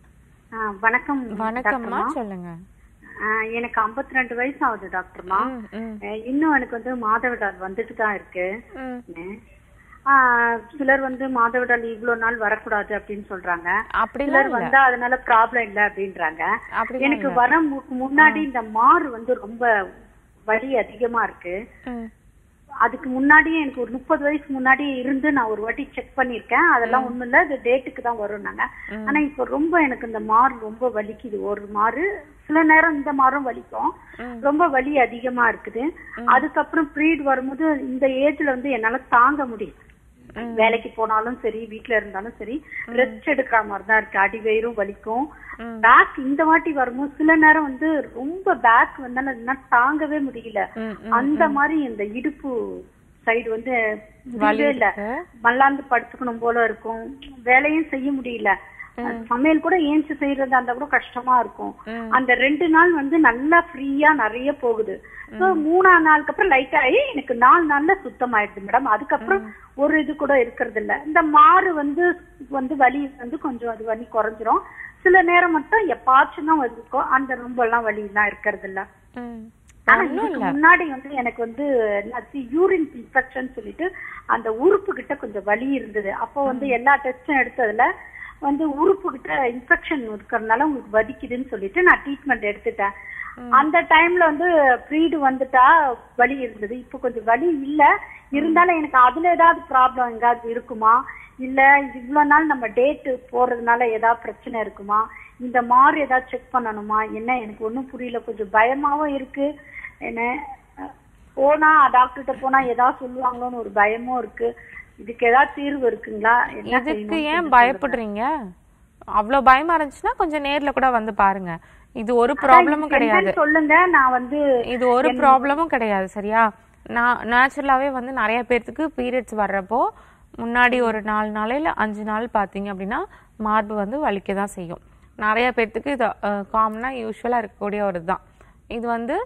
வணக்கம் வணக்கம்மா டாக்டர்மா. சொல்லுங்க ஆ, எனக்கு ஐம்பத்தி ரெண்டு வயசு ஆகுது டாக்டர்மா ம், ம். ஆ, இன்னும் எனக்கு வந்து மாதவிடாய் வந்துட்டு தான் இருக்கு ம். ஆ, சிலர் வந்து மாதவிடாய் இவ்வளவு நாள் வரக்கூடாது அப்படின்னு சொல்றாங்க அப்படிலாம் சிலர் இல்ல. வந்தா அதனால ப்ராப்ளம் இல்ல அப்படின்றாங்க அப்படிலாம் எனக்கு இல்ல. வர மு- முன்னாடி இந்த மாறு வந்து ரொம்ப வலி அதிகமா இருக்கு ம். அதுக்கு முன்னாடியே எனக்கு ஒரு முப்பது வயசு முன்னாடி இருந்து நான் ஒரு வாட்டி செக் பண்ணிருக்கேன் அதெல்லாம் ஒண்ணும் இல்ல இது டேட்டுக்கு தான் வரும் நாங்க ஆனா இப்ப ரொம்ப எனக்கு இந்த மாறு ரொம்ப வலிக்குது ஒரு மாறு சில நேரம் இந்த மாறும் வலிக்கும் ரொம்ப வலி அதிகமா இருக்குது அதுக்கப்புறம் ப்ரீட் வரும்போது இந்த ஏஜ்ல வந்து என்னால தாங்க முடியும் வேலைக்கு போனாலும் சரி வீட்ல இருந்தாலும் சரி ரெஸ்ட் எடுக்கிற மாதிரி தான் இருக்கு அடி வயிறும் வலிக்கும் பேக் இந்த வாட்டி வரும்போது சில நேரம் வந்து ரொம்ப பேக் வந்தாலும் என்னால தாங்கவே முடியல அந்த மாதிரி இந்த இடுப்பு சைடு வந்து முடியவே இல்ல மல்லாந்து படுத்துக்கணும் போல இருக்கும் வேலையும் செய்ய முடியல சமையல் கூட ஏஞ்சி செய்யறதா இருந்தா கூட கஷ்டமா இருக்கும் அந்த ரெண்டு நாள் வந்து நல்லா ஃப்ரீயா நிறைய போகுது So, மூணாம் நாளுக்கு அப்புறம் லைட் ஆகி எனக்கு நாலு நாள்ல சுத்தமாயிடுது மேடம் அதுக்கப்புறம் ஒரு இது கூட இருக்கிறது இல்ல இந்த மாறு வந்து வந்து வலி வந்து கொஞ்சம் அது வலி குறைஞ்சிரும் சில நேரம் மட்டும் எப்பாச்சும் தான் இருக்கும் அந்த ரொம்ப எல்லாம் வலி எல்லாம் இருக்கிறது இல்ல ம். ஆனா இதுக்கு முன்னாடி வந்து எனக்கு வந்து யூரின் இன்ஃபெக்ஷன் சொல்லிட்டு அந்த உறுப்பு கிட்ட கொஞ்சம் வலி இருந்தது அப்போ வந்து எல்லா டெஸ்டும் எடுத்ததுல வந்து உறுப்பு கிட்ட இன்ஃபெக்ஷன் இருக்கிறதுனால உங்களுக்கு வலிக்குதுன்னு சொல்லிட்டு நான் ட்ரீட்மெண்ட் எடுத்துட்டேன் அந்த டைம்ல வந்து ப்ரீடு வந்துட்டா வலி இருந்தது இப்போ கொஞ்சம் வலி இல்ல இருந்தாலும் எனக்கு அதுல ஏதாவது ப்ராப்ளம் எங்காவது இருக்குமா இல்ல இது இவ்வளவு நாள் நம்ம டேட் போறதுனால ஏதாவது பிரச்சனை இருக்குமா இந்த மாறு ஏதாவது செக் பண்ணணுமா என்ன எனக்கு ஒண்ணும் புரியல கொஞ்சம் பயமாவும் இருக்கு என்ன அஹ், போனா டாக்டர்கிட்ட போனா ஏதாவது சொல்லுவாங்களோன்னு ஒரு பயமும் இருக்கு இதுக்கு ஏதாவது தீர்வு இருக்குங்களா என்ன இதுக்கு செய்யணும்னு ஏன் கொஞ்சம் பயப்படுறீங்க அவ்வளவு பயமா இருந்துச்சுன்னா கொஞ்சம் நேர்ல கூட வந்து பாருங்க இது ஒரு ப்ராப்ளமும் சொல்லுங்க. கிடையாது என்னன்னு சொல்லுங்க நான் வந்து இது ஒரு ப்ராப்ளமும் கிடையாது சரியா நான் நேச்சுரலாவே வந்து நிறைய பேர்த்துக்கு பீரியட்ஸ் வர்றப்போ முன்னாடி ஒரு நாலு நாள் இல்ல அஞ்சு நாள் பாத்தீங்க அப்படின்னா மார்பு வந்து வலிக்க தான் செய்யும் நிறைய பேர்த்துக்கு இது காமனா யூஸ்வலா இருக்கக்கூடிய ஒரு இதுதான் இது வந்து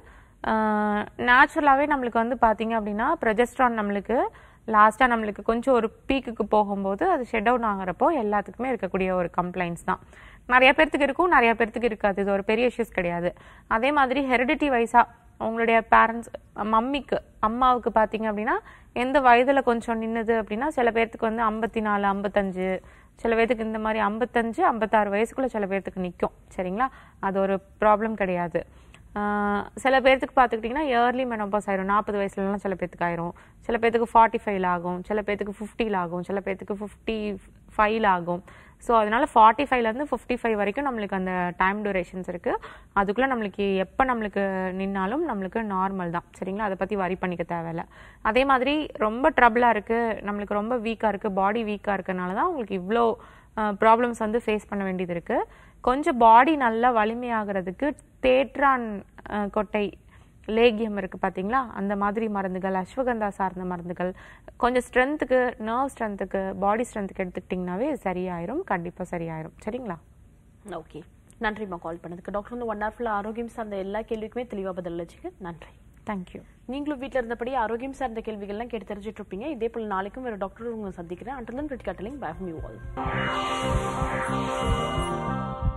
நேச்சுரலாவே நம்மளுக்கு வந்து பாத்தீங்க அப்படின்னா ப்ரொஜெஸ்ட்ரான் நம்மளுக்கு லாஸ்டா நம்மளுக்கு கொஞ்சம் ஒரு பீக்குக்கு போகும்போது அது ஷெட் டவுன் ஆகிறப்போ எல்லாத்துக்குமே இருக்கக்கூடிய ஒரு கம்ப்ளைண்ட்ஸ் தான் நிறைய பேர்த்துக்கு இருக்கும் நிறைய பேர்த்துக்கு இருக்காது இது ஒரு பெரிய இஷ்யூஸ் கிடையாது அதே மாதிரி ஹெரிடிட்டி வைஸா உங்களுடைய பேரண்ட்ஸ் மம்மிக்கு அம்மாவுக்கு பார்த்தீங்க அப்படின்னா எந்த வயதுல கொஞ்சம் நின்னுது அப்படின்னா சில பேர்த்துக்கு வந்து ஐம்பத்தி நாலு ஐம்பத்தஞ்சு சில பேர்த்துக்கு இந்த மாதிரி ஐம்பத்தஞ்சு ஐம்பத்தாறு வயசுக்குள்ள சில பேர்த்துக்கு நிற்கும் சரிங்களா அது ஒரு ப்ராப்ளம் கிடையாது ஆஹ் சில பேர்த்துக்கு பார்த்துக்கிட்டிங்கன்னா இயர்லி மெனோபாஸ் ஆயிரும் நாற்பது வயசுலலாம் சில பேர்த்துக்கு ஆயிரும் சில பேர்த்துக்கு ஃபார்ட்டி ஃபைவ்ல ஆகும் சில பேர்த்துக்கு ஃபிஃப்டியில் ஆகும் சில பேர்த்துக்கு ஃபிஃப்டி ஃபைல் ஆகும் ஸோ அதனால ஃபார்ட்டி ஃபைவ்லேருந்து ஃபிஃப்டி ஃபைவ் வரைக்கும் நம்மளுக்கு அந்த டைம் டியூரேஷன்ஸ் இருக்கு அதுக்குள்ள நம்மளுக்கு எப்போ நம்மளுக்கு நின்னாலும் நம்மளுக்கு நார்மல் தான் சரிங்களா அதை பற்றி வரி பண்ணிக்க தேவையில்ல அதே மாதிரி ரொம்ப ட்ரபிளாக இருக்கு நம்மளுக்கு ரொம்ப வீக்காக இருக்கு பாடி வீக்காக இருக்கனால தான் உங்களுக்கு இவ்வளோ ப்ராப்ளம்ஸ் வந்து ஃபேஸ் பண்ண வேண்டியது இருக்கு கொஞ்சம் பாடி நல்லா வலிமையாகிறதுக்கு தேற்றான் அஹ், கொட்டை லேகியம் இருக்கு பாத்தீங்களா அந்த மாதிரி மருந்துகள் அஸ்வகந்தா சார்ந்த மருந்துகள் கொஞ்சம் ஸ்ட்ரென்த்துக்கு நர்வ் ஸ்ட்ரென்த்துக்கு பாடி ஸ்ட்ரென்த்துக்கு எடுத்துக்கிட்டிங்கனாவே சரியாயிரும் கண்டிப்பா சரியாயிரும் சரிங்களா ஓகே நன்றிம்மா கால் பண்ணதுக்கு டாக்டர் வந்து ஒன் ஹவர் ஆரோக்கியம் சார்ந்த எல்லா கேள்விக்குமே தெளிவா பதில் அளிச்சுங்க நன்றி தேங்க்யூ நீங்களும் வீட்ல இருந்தபடி ஆரோக்கியம் சார்ந்த கேள்விகள்லாம் கேட்டு தெரிஞ்சுட்டு இருப்பீங்க இதே போல நாளைக்கும் வேற டாக்டர் உங்களை சந்திக்கிறேன் அண்ட் தென் கிரிட்டிகாட்டலிங் பை யூ ஆல்